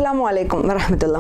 അസ്സാം വലൈക്കും വറഹമത്തുള്ള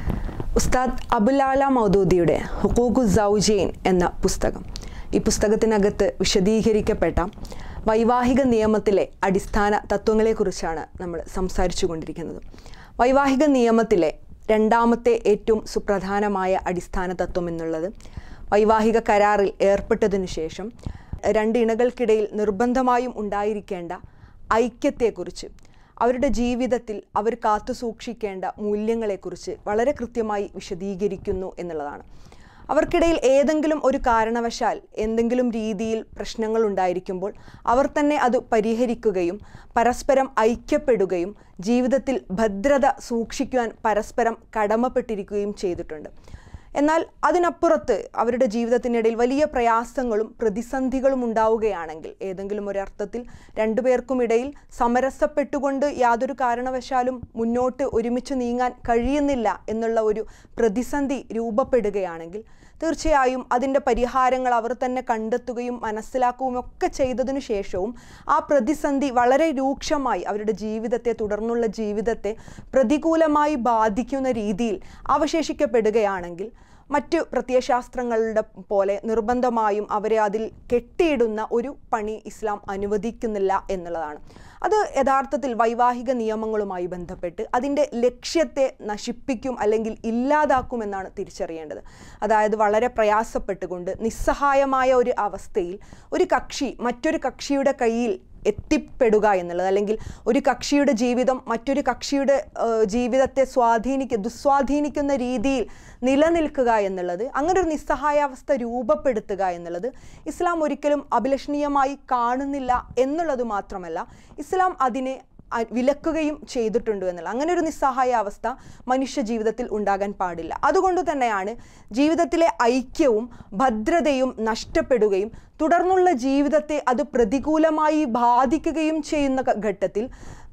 ഉസ്താദ് അബുലാല മൗദൂദിയുടെ ഹുക്കൂഖു സൗജീൻ എന്ന പുസ്തകം ഈ പുസ്തകത്തിനകത്ത് വിശദീകരിക്കപ്പെട്ട വൈവാഹിക നിയമത്തിലെ അടിസ്ഥാന തത്വങ്ങളെക്കുറിച്ചാണ് നമ്മൾ സംസാരിച്ചു കൊണ്ടിരിക്കുന്നത് വൈവാഹിക നിയമത്തിലെ രണ്ടാമത്തെ ഏറ്റവും സുപ്രധാനമായ അടിസ്ഥാന തത്വം എന്നുള്ളത് വൈവാഹിക കരാറിൽ ഏർപ്പെട്ടതിനു ശേഷം രണ്ട് ഇണകൾക്കിടയിൽ നിർബന്ധമായും ഉണ്ടായിരിക്കേണ്ട ഐക്യത്തെക്കുറിച്ച് അവരുടെ ജീവിതത്തിൽ അവർ കാത്തു സൂക്ഷിക്കേണ്ട മൂല്യങ്ങളെക്കുറിച്ച് വളരെ കൃത്യമായി വിശദീകരിക്കുന്നു എന്നുള്ളതാണ് അവർക്കിടയിൽ ഏതെങ്കിലും ഒരു കാരണവശാൽ എന്തെങ്കിലും രീതിയിൽ പ്രശ്നങ്ങൾ ഉണ്ടായിരിക്കുമ്പോൾ അവർ തന്നെ അത് പരിഹരിക്കുകയും പരസ്പരം ഐക്യപ്പെടുകയും ജീവിതത്തിൽ ഭദ്രത സൂക്ഷിക്കുവാൻ പരസ്പരം കടമപ്പെട്ടിരിക്കുകയും ചെയ്തിട്ടുണ്ട് എന്നാൽ അതിനപ്പുറത്ത് അവരുടെ ജീവിതത്തിനിടയിൽ വലിയ പ്രയാസങ്ങളും പ്രതിസന്ധികളും ഉണ്ടാവുകയാണെങ്കിൽ ഏതെങ്കിലും ഒരർത്ഥത്തിൽ രണ്ടുപേർക്കുമിടയിൽ സമരസപ്പെട്ടുകൊണ്ട് യാതൊരു കാരണവശാലും മുന്നോട്ട് ഒരുമിച്ച് നീങ്ങാൻ കഴിയുന്നില്ല എന്നുള്ള ഒരു പ്രതിസന്ധി രൂപപ്പെടുകയാണെങ്കിൽ തീർച്ചയായും അതിൻ്റെ പരിഹാരങ്ങൾ അവർ തന്നെ കണ്ടെത്തുകയും മനസ്സിലാക്കുകയും ഒക്കെ ചെയ്തതിനു ശേഷവും ആ പ്രതിസന്ധി വളരെ രൂക്ഷമായി അവരുടെ ജീവിതത്തെ തുടർന്നുള്ള ജീവിതത്തെ പ്രതികൂലമായി ബാധിക്കുന്ന രീതിയിൽ അവശേഷിക്കപ്പെടുകയാണെങ്കിൽ മറ്റു പ്രത്യയശാസ്ത്രങ്ങളുടെ പോലെ നിർബന്ധമായും അവരെ അതിൽ കെട്ടിയിടുന്ന ഒരു പണി ഇസ്ലാം അനുവദിക്കുന്നില്ല എന്നുള്ളതാണ് അത് യഥാർത്ഥത്തിൽ വൈവാഹിക നിയമങ്ങളുമായി ബന്ധപ്പെട്ട് അതിൻ്റെ ലക്ഷ്യത്തെ നശിപ്പിക്കും അല്ലെങ്കിൽ ഇല്ലാതാക്കുമെന്നാണ് തിരിച്ചറിയേണ്ടത് അതായത് വളരെ പ്രയാസപ്പെട്ടുകൊണ്ട് നിസ്സഹായമായ ഒരു അവസ്ഥയിൽ ഒരു കക്ഷി മറ്റൊരു കക്ഷിയുടെ കയ്യിൽ എത്തിപ്പെടുക എന്നുള്ളത് അല്ലെങ്കിൽ ഒരു കക്ഷിയുടെ ജീവിതം മറ്റൊരു കക്ഷിയുടെ ജീവിതത്തെ സ്വാധീനിക്ക ദുസ്വാധീനിക്കുന്ന രീതിയിൽ നിലനിൽക്കുക എന്നുള്ളത് അങ്ങനെ ഒരു നിസ്സഹായാവസ്ഥ രൂപപ്പെടുത്തുക എന്നുള്ളത് ഇസ്ലാം ഒരിക്കലും അഭിലഷണീയമായി കാണുന്നില്ല എന്നുള്ളത് മാത്രമല്ല ഇസ്ലാം അതിനെ വിലക്കുകയും ചെയ്തിട്ടുണ്ട് എന്നുള്ള അങ്ങനെ ഒരു നിസ്സഹായ അവസ്ഥ മനുഷ്യ ജീവിതത്തിൽ ഉണ്ടാകാൻ പാടില്ല അതുകൊണ്ട് തന്നെയാണ് ജീവിതത്തിലെ ഐക്യവും ഭദ്രതയും നഷ്ടപ്പെടുകയും തുടർന്നുള്ള ജീവിതത്തെ അത് പ്രതികൂലമായി ബാധിക്കുകയും ചെയ്യുന്ന ഘട്ടത്തിൽ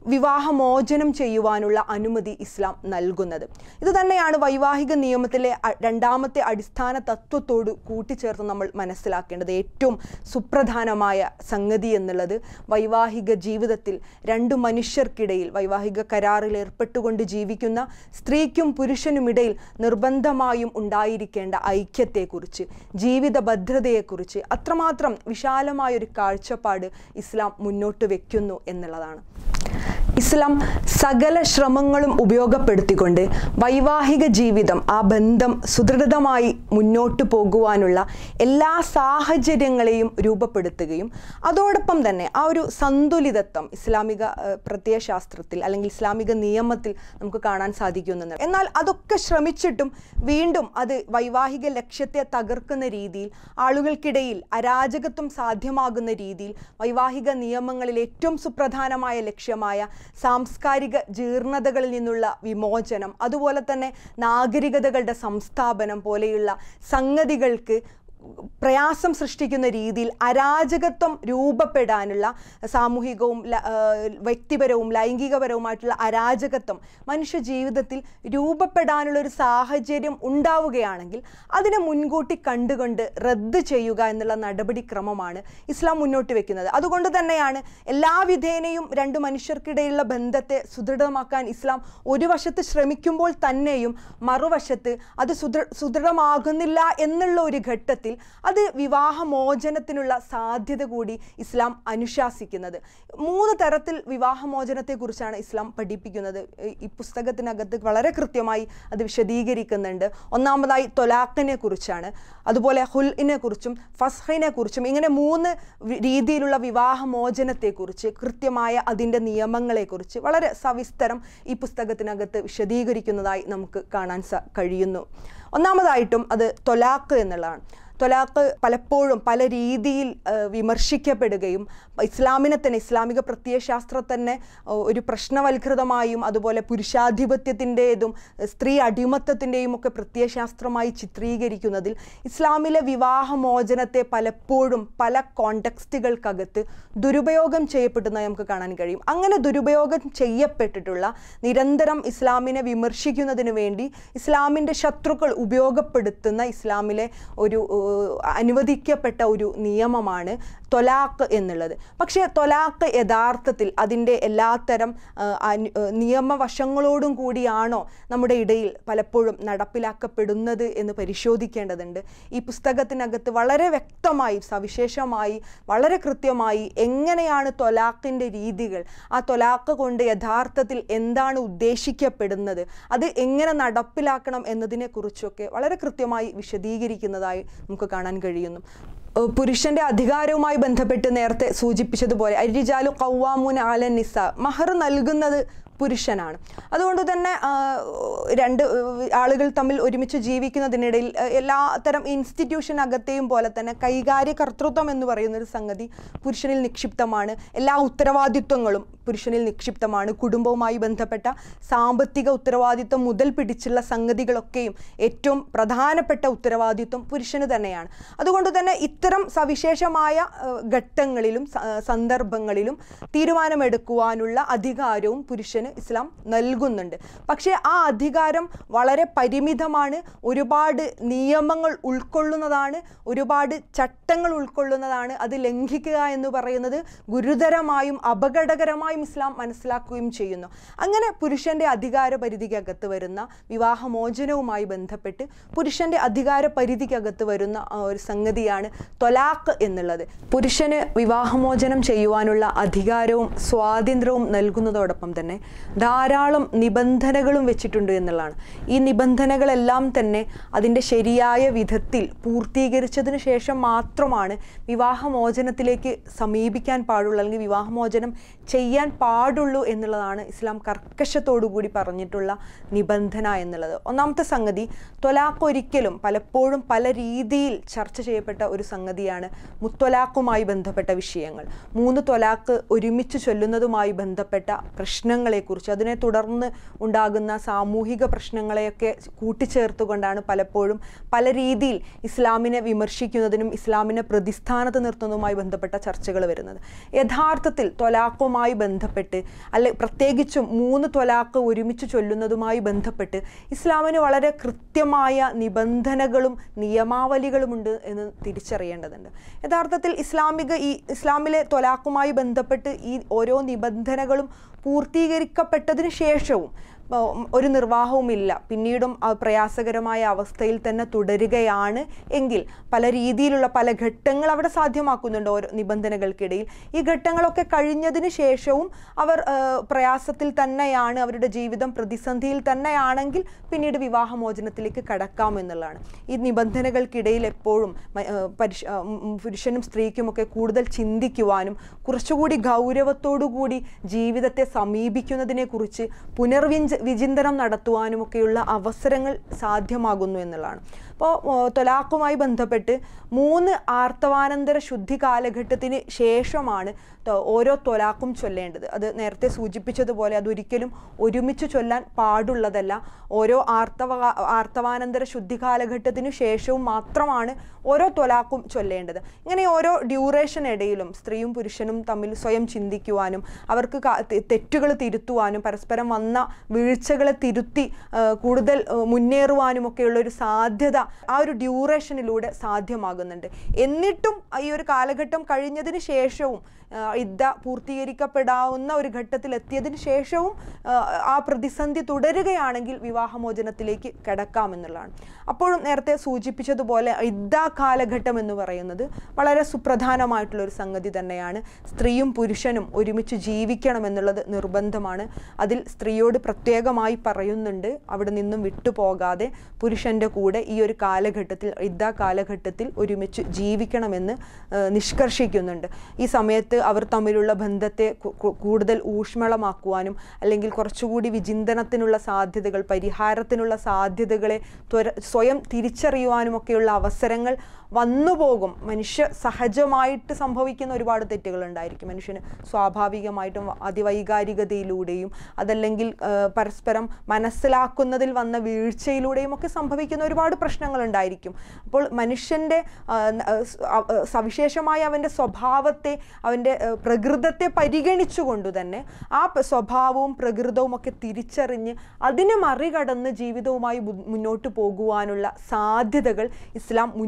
വിവാഹമോചനം ചെയ്യുവാനുള്ള അനുമതി ഇസ്ലാം നൽകുന്നത് ഇത് തന്നെയാണ് വൈവാഹിക നിയമത്തിലെ രണ്ടാമത്തെ അടിസ്ഥാന തത്വത്തോട് കൂട്ടിച്ചേർത്ത് നമ്മൾ മനസ്സിലാക്കേണ്ടത് ഏറ്റവും സുപ്രധാനമായ സംഗതി എന്നുള്ളത് വൈവാഹിക ജീവിതത്തിൽ രണ്ട് മനുഷ്യർക്കിടയിൽ വൈവാഹിക കരാറിൽ ഏർപ്പെട്ടുകൊണ്ട് ജീവിക്കുന്ന സ്ത്രീക്കും പുരുഷനുമിടയിൽ നിർബന്ധമായും ഉണ്ടായിരിക്കേണ്ട ഐക്യത്തെക്കുറിച്ച് ജീവിത ഭദ്രതയെക്കുറിച്ച് അത്രമാത്രം വിശാലമായൊരു കാഴ്ചപ്പാട് ഇസ്ലാം മുന്നോട്ട് വയ്ക്കുന്നു എന്നുള്ളതാണ് ഇസ്ലാം സകല ശ്രമങ്ങളും ഉപയോഗപ്പെടുത്തിക്കൊണ്ട് വൈവാഹിക ജീവിതം ആ ബന്ധം സുദൃഢമായി മുന്നോട്ട് പോകുവാനുള്ള എല്ലാ സാഹചര്യങ്ങളെയും രൂപപ്പെടുത്തുകയും അതോടൊപ്പം തന്നെ ആ ഒരു സന്തുലിതത്വം ഇസ്ലാമിക പ്രത്യയശാസ്ത്രത്തിൽ അല്ലെങ്കിൽ ഇസ്ലാമിക നിയമത്തിൽ നമുക്ക് കാണാൻ സാധിക്കുന്നുണ്ട് എന്നാൽ അതൊക്കെ ശ്രമിച്ചിട്ടും വീണ്ടും അത് വൈവാഹിക ലക്ഷ്യത്തെ തകർക്കുന്ന രീതിയിൽ ആളുകൾക്കിടയിൽ അരാജകത്വം സാധ്യമാകുന്ന രീതിയിൽ വൈവാഹിക നിയമങ്ങളിൽ ഏറ്റവും സുപ്രധാനമായ ലക്ഷ്യമായ സാംസ്കാരിക ജീർണതകളിൽ നിന്നുള്ള വിമോചനം അതുപോലെ തന്നെ നാഗരികതകളുടെ സംസ്ഥാപനം പോലെയുള്ള സംഗതികൾക്ക് പ്രയാസം സൃഷ്ടിക്കുന്ന രീതിയിൽ അരാജകത്വം രൂപപ്പെടാനുള്ള സാമൂഹികവും വ്യക്തിപരവും ലൈംഗികപരവുമായിട്ടുള്ള അരാജകത്വം മനുഷ്യ ജീവിതത്തിൽ രൂപപ്പെടാനുള്ള ഒരു സാഹചര്യം ഉണ്ടാവുകയാണെങ്കിൽ അതിനെ മുൻകൂട്ടി കണ്ടുകൊണ്ട് റദ്ദ് ചെയ്യുക എന്നുള്ള നടപടിക്രമമാണ് ഇസ്ലാം മുന്നോട്ട് വെക്കുന്നത് അതുകൊണ്ട് തന്നെയാണ് എല്ലാ വിധേനയും രണ്ട് മനുഷ്യർക്കിടയിലുള്ള ബന്ധത്തെ സുദൃഢമാക്കാൻ ഇസ്ലാം ഒരു വശത്ത് ശ്രമിക്കുമ്പോൾ തന്നെയും മറുവശത്ത് അത് സുദൃ സുദൃഢമാകുന്നില്ല എന്നുള്ള ഒരു ഘട്ടത്തിൽ അത് വിവാഹമോചനത്തിനുള്ള സാധ്യത കൂടി ഇസ്ലാം അനുശാസിക്കുന്നത് മൂന്ന് തരത്തിൽ വിവാഹമോചനത്തെക്കുറിച്ചാണ് ഇസ്ലാം പഠിപ്പിക്കുന്നത് ഈ പുസ്തകത്തിനകത്ത് വളരെ കൃത്യമായി അത് വിശദീകരിക്കുന്നുണ്ട് ഒന്നാമതായി തൊലാഖിനെ കുറിച്ചാണ് അതുപോലെ ഹുൽഇനെ കുറിച്ചും ഫസ്ഹിനെ കുറിച്ചും ഇങ്ങനെ മൂന്ന് രീതിയിലുള്ള വിവാഹമോചനത്തെക്കുറിച്ച് കൃത്യമായ അതിൻ്റെ നിയമങ്ങളെക്കുറിച്ച് വളരെ സവിസ്തരം ഈ പുസ്തകത്തിനകത്ത് വിശദീകരിക്കുന്നതായി നമുക്ക് കാണാൻ കഴിയുന്നു ഒന്നാമതായിട്ടും അത് തൊലാഖ് എന്നുള്ളതാണ് തൊലാഖ് പലപ്പോഴും പല രീതിയിൽ വിമർശിക്കപ്പെടുകയും ഇസ്ലാമിനെ തന്നെ ഇസ്ലാമിക പ്രത്യയശാസ്ത്രം തന്നെ ഒരു പ്രശ്നവൽകൃതമായും അതുപോലെ പുരുഷാധിപത്യത്തിൻ്റെതും സ്ത്രീ അടിമത്തത്തിൻ്റെയും ഒക്കെ പ്രത്യയശാസ്ത്രമായി ചിത്രീകരിക്കുന്നതിൽ ഇസ്ലാമിലെ വിവാഹമോചനത്തെ പലപ്പോഴും പല കോണ്ടക്സ്റ്റുകൾക്കകത്ത് ദുരുപയോഗം ചെയ്യപ്പെടുന്നതായി നമുക്ക് കാണാൻ കഴിയും അങ്ങനെ ദുരുപയോഗം ചെയ്യപ്പെട്ടിട്ടുള്ള നിരന്തരം ഇസ്ലാമിനെ വിമർശിക്കുന്നതിന് വേണ്ടി ഇസ്ലാമിൻ്റെ ശത്രുക്കൾ ഉപയോഗപ്പെടുത്തുന്ന ഇസ്ലാമിലെ ഒരു അനുവദിക്കപ്പെട്ട ഒരു നിയമമാണ് തൊലാക്ക് എന്നുള്ളത് പക്ഷേ തൊലാക്ക് യഥാർത്ഥത്തിൽ അതിൻ്റെ എല്ലാത്തരം ആ, അനു- ആ, നിയമവശങ്ങളോടും കൂടിയാണോ നമ്മുടെ ഇടയിൽ പലപ്പോഴും നടപ്പിലാക്കപ്പെടുന്നത് എന്ന് പരിശോധിക്കേണ്ടതുണ്ട് ഈ പുസ്തകത്തിനകത്ത് വളരെ വ്യക്തമായി സവിശേഷമായി വളരെ കൃത്യമായി എങ്ങനെയാണ് തൊലാഖിൻ്റെ രീതികൾ ആ തൊലാഖ് കൊണ്ട് യഥാർത്ഥത്തിൽ എന്താണ് ഉദ്ദേശിക്കപ്പെടുന്നത് അത് എങ്ങനെ നടപ്പിലാക്കണം എന്നതിനെക്കുറിച്ചൊക്കെ വളരെ കൃത്യമായി വിശദീകരിക്കുന്നതായി നമുക്ക് കാണാൻ കഴിയുന്നു ഏഹ് പുരുഷന്റെ അധികാരവുമായി ബന്ധപ്പെട്ട് നേരത്തെ സൂചിപ്പിച്ചതുപോലെ അരിജാലു കൗവാമുൻ ആലൻ നിസ മഹർ നൽകുന്നത് പുരുഷനാണ് അതുകൊണ്ട് തന്നെ ആ, രണ്ട് ആളുകൾ തമ്മിൽ ഒരുമിച്ച് ജീവിക്കുന്നതിനിടയിൽ ആ, എല്ലാ തരം ഇൻസ്റ്റിറ്റ്യൂഷനകത്തെയും പോലെ തന്നെ കൈകാര്യ കർത്തൃത്വം എന്ന് പറയുന്ന ഒരു സംഗതി പുരുഷനിൽ നിക്ഷിപ്തമാണ് എല്ലാ ഉത്തരവാദിത്വങ്ങളും പുരുഷനിൽ നിക്ഷിപ്തമാണ് കുടുംബവുമായി ബന്ധപ്പെട്ട സാമ്പത്തിക ഉത്തരവാദിത്വം മുതൽ പിടിച്ചുള്ള സംഗതികളൊക്കെയും ഏറ്റവും പ്രധാനപ്പെട്ട ഉത്തരവാദിത്വം പുരുഷന് തന്നെയാണ് അതുകൊണ്ട് തന്നെ ഇത്തരം സവിശേഷമായ ആ, ഘട്ടങ്ങളിലും സ- ആ, സന്ദർഭങ്ങളിലും തീരുമാനമെടുക്കുവാനുള്ള അധികാരവും പുരുഷന് ഇസ്ലാം നൽകുന്നുണ്ട് പക്ഷേ ആ അധികാരം വളരെ പരിമിതമാണ് ഒരുപാട് നിയമങ്ങൾ ഉൾക്കൊള്ളുന്നതാണ് ഒരുപാട് ചട്ടങ്ങൾ ഉൾക്കൊള്ളുന്നതാണ് അത് ലംഘിക്കുക എന്ന് പറയുന്നത് ഗുരുതരമായും അപകടകരമായും ഇസ്ലാം മനസ്സിലാക്കുകയും ചെയ്യുന്നു അങ്ങനെ പുരുഷന്റെ അധികാര പരിധിക്കകത്ത് വരുന്ന വിവാഹമോചനവുമായി ബന്ധപ്പെട്ട് പുരുഷന്റെ അധികാര പരിധിക്കകത്ത് വരുന്ന ആ, ഒരു സംഗതിയാണ് തൊലാഖ് എന്നുള്ളത് പുരുഷന് വിവാഹമോചനം ചെയ്യുവാനുള്ള അധികാരവും സ്വാതന്ത്ര്യവും നൽകുന്നതോടൊപ്പം തന്നെ ധാരാളം നിബന്ധനകളും വെച്ചിട്ടുണ്ട് എന്നുള്ളതാണ് ഈ നിബന്ധനകളെല്ലാം തന്നെ അതിൻ്റെ ശരിയായ വിധത്തിൽ പൂർത്തീകരിച്ചതിന് ശേഷം മാത്രമാണ് വിവാഹമോചനത്തിലേക്ക് സമീപിക്കാൻ പാടുള്ളൂ അല്ലെങ്കിൽ വിവാഹമോചനം ചെയ്യാൻ പാടുള്ളൂ എന്നുള്ളതാണ് ഇസ്ലാം കർക്കശത്തോടു കൂടി പറഞ്ഞിട്ടുള്ള നിബന്ധന എന്നുള്ളത് ഒന്നാമത്തെ സംഗതി തൊലാഖ് ഒരിക്കലും പലപ്പോഴും പല രീതിയിൽ ചർച്ച ചെയ്യപ്പെട്ട ഒരു സംഗതിയാണ് മുത്തൊലാഖുമായി ബന്ധപ്പെട്ട വിഷയങ്ങൾ മൂന്ന് തൊലാഖ് ഒരുമിച്ച് ചൊല്ലുന്നതുമായി ബന്ധപ്പെട്ട പ്രശ്നങ്ങളെക്കുറിച്ച് അതിനെ തുടർന്ന് ഉണ്ടാകുന്ന സാമൂഹിക പ്രശ്നങ്ങളെയൊക്കെ കൂട്ടിച്ചേർത്തുകൊണ്ടാണ് പലപ്പോഴും പല രീതിയിൽ ഇസ്ലാമിനെ വിമർശിക്കുന്നതിനും ഇസ്ലാമിനെ പ്രതിസ്ഥാനത്ത് നിർത്തുന്നതുമായി ബന്ധപ്പെട്ട ചർച്ചകൾ വരുന്നത് യഥാർത്ഥത്തിൽ തൊലാഖുമായി ബന്ധപ്പെട്ട് അല്ലെ പ്രത്യേകിച്ചും മൂന്ന് തൊലാഖ് ഒരുമിച്ച് ചൊല്ലുന്നതുമായി ബന്ധപ്പെട്ട് ഇസ്ലാമിന് വളരെ കൃത്യമായ നിബന്ധനകളും നിയമാവലികളുമുണ്ട് എന്ന് തിരിച്ചറിയേണ്ടതുണ്ട് യഥാർത്ഥത്തിൽ ഇസ്ലാമിക ഈ ഇസ്ലാമിലെ തൊലാഖുമായി ബന്ധപ്പെട്ട് ഈ ഓരോ നിബന്ധനകളും പൂർത്തീകരിക്കപ്പെട്ടതിന് ശേഷവും ആ, ഒരു നിർവാഹവുമില്ല പിന്നീടും ആ പ്രയാസകരമായ അവസ്ഥയിൽ തന്നെ തുടരുകയാണ് എങ്കിൽ പല രീതിയിലുള്ള പല ഘട്ടങ്ങൾ അവിടെ സാധ്യമാക്കുന്നുണ്ട് ഓരോ നിബന്ധനകൾക്കിടയിൽ ഈ ഘട്ടങ്ങളൊക്കെ കഴിഞ്ഞതിന് ശേഷവും അവർ ആ, പ്രയാസത്തിൽ തന്നെയാണ് അവരുടെ ജീവിതം പ്രതിസന്ധിയിൽ തന്നെയാണെങ്കിൽ പിന്നീട് വിവാഹമോചനത്തിലേക്ക് കടക്കാമെന്നുള്ളതാണ് ഈ നിബന്ധനകൾക്കിടയിൽ എപ്പോഴും മ- ആ, പരിശ ആ, ഉം, ഉം, പുരുഷനും സ്ത്രീക്കുമൊക്കെ കൂടുതൽ ചിന്തിക്കുവാനും കുറച്ചുകൂടി ഗൗരവത്തോടു കൂടി ജീവിതത്തെ സമീപിക്കുന്നതിനെക്കുറിച്ച് പുനർവിഞ്ച വിചിന്തനം നടത്തുവാനുമൊക്കെയുള്ള അവസരങ്ങൾ സാധ്യമാകുന്നു എന്നുള്ളതാണ് അപ്പോൾ തൊലാഖുമായി ബന്ധപ്പെട്ട് മൂന്ന് ആർത്തവാനന്തര ശുദ്ധി കാലഘട്ടത്തിന് ശേഷമാണ് ത- ഓരോ തൊലാഖും ചൊല്ലേണ്ടത് അത് നേരത്തെ സൂചിപ്പിച്ചതുപോലെ അതൊരിക്കലും ഒരുമിച്ച് ചൊല്ലാൻ പാടുള്ളതല്ല ഓരോ ആർത്തവ ആർത്തവാനന്തര ശുദ്ധി കാലഘട്ടത്തിന് ശേഷവും മാത്രമാണ് ഓരോ തൊലാഖും ചൊല്ലേണ്ടത് ഇങ്ങനെ ഓരോ ഡ്യൂറേഷൻ ഇടയിലും സ്ത്രീയും പുരുഷനും തമ്മിൽ സ്വയം ചിന്തിക്കുവാനും അവർക്ക് ക- തെ- തെറ്റുകൾ തിരുത്തുവാനും പരസ്പരം വന്ന വീഴ്ചകളെ തിരുത്തി ആ, കൂടുതൽ ആ, മുന്നേറുവാനും ഒക്കെയുള്ള ഒരു സാധ്യത ആ ഒരു ഡ്യൂറേഷനിലൂടെ സാധ്യമാകുന്നുണ്ട് എന്നിട്ടും ഈ ഒരു കാലഘട്ടം കഴിഞ്ഞതിന് ശേഷവും ആ, ഇദ്ദ പൂർത്തീകരിക്കപ്പെടാവുന്ന ഒരു ഘട്ടത്തിൽ എത്തിയതിന് ശേഷവും ആ, ആ പ്രതിസന്ധി തുടരുകയാണെങ്കിൽ വിവാഹമോചനത്തിലേക്ക് കിടക്കാമെന്നുള്ളതാണ് അപ്പോഴും നേരത്തെ സൂചിപ്പിച്ചതുപോലെ ഇദ്ദ കാലഘട്ടം എന്ന് പറയുന്നത് വളരെ സുപ്രധാനമായിട്ടുള്ള ഒരു സംഗതി തന്നെയാണ് സ്ത്രീയും പുരുഷനും ഒരുമിച്ച് ജീവിക്കണം എന്നുള്ളത് നിർബന്ധമാണ് അതിൽ സ്ത്രീയോട് പ്രത്യേകമായി പറയുന്നുണ്ട് അവിടെ നിന്നും വിട്ടുപോകാതെ പുരുഷൻ്റെ കൂടെ ഈ ഒരു കാലഘട്ടത്തിൽ ഇദ്ദ കാലഘട്ടത്തിൽ ഒരുമിച്ച് ജീവിക്കണമെന്ന് ആ, നിഷ്കർഷിക്കുന്നുണ്ട് ഈ സമയത്ത് അവർ തമ്മിലുള്ള ബന്ധത്തെ കു- കു- കൂടുതൽ ഊഷ്മളമാക്കുവാനും അല്ലെങ്കിൽ കുറച്ചുകൂടി വിചിന്തനത്തിനുള്ള സാധ്യതകൾ പരിഹാരത്തിനുള്ള സാധ്യതകളെ ത്വര സ്വയം തിരിച്ചറിയുവാനും ഒക്കെയുള്ള അവസരങ്ങൾ വന്നുപോകും മനുഷ്യ സഹജമായിട്ട് സംഭവിക്കുന്ന ഒരുപാട് തെറ്റുകൾ ഉണ്ടായിരിക്കും മനുഷ്യന് സ്വാഭാവികമായിട്ടും വ- അതിവൈകാരികതയിലൂടെയും അതല്ലെങ്കിൽ ആ, പരസ്പരം മനസ്സിലാക്കുന്നതിൽ വന്ന വീഴ്ചയിലൂടെയും ഒക്കെ സംഭവിക്കുന്ന ഒരുപാട് പ്രശ്നങ്ങൾ ഉണ്ടായിരിക്കും അപ്പോൾ മനുഷ്യൻ്റെ ആ, ന- ആ, സ്- ആ, ആ, സവിശേഷമായ അവൻ്റെ സ്വഭാവത്തെ അവൻ്റെ ആ, പ്രകൃതത്തെ പരിഗണിച്ചുകൊണ്ട് തന്നെ ആ പ- സ്വഭാവവും പ്രകൃതവും ഒക്കെ തിരിച്ചറിഞ്ഞ് അതിനെ മറികടന്ന് ജീവിതവുമായി മു- മുന്നോട്ട് പോകുവാനുള്ള സാധ്യതകൾ ഇസ്ലാം മുന്നിൽ കൊണ്ടു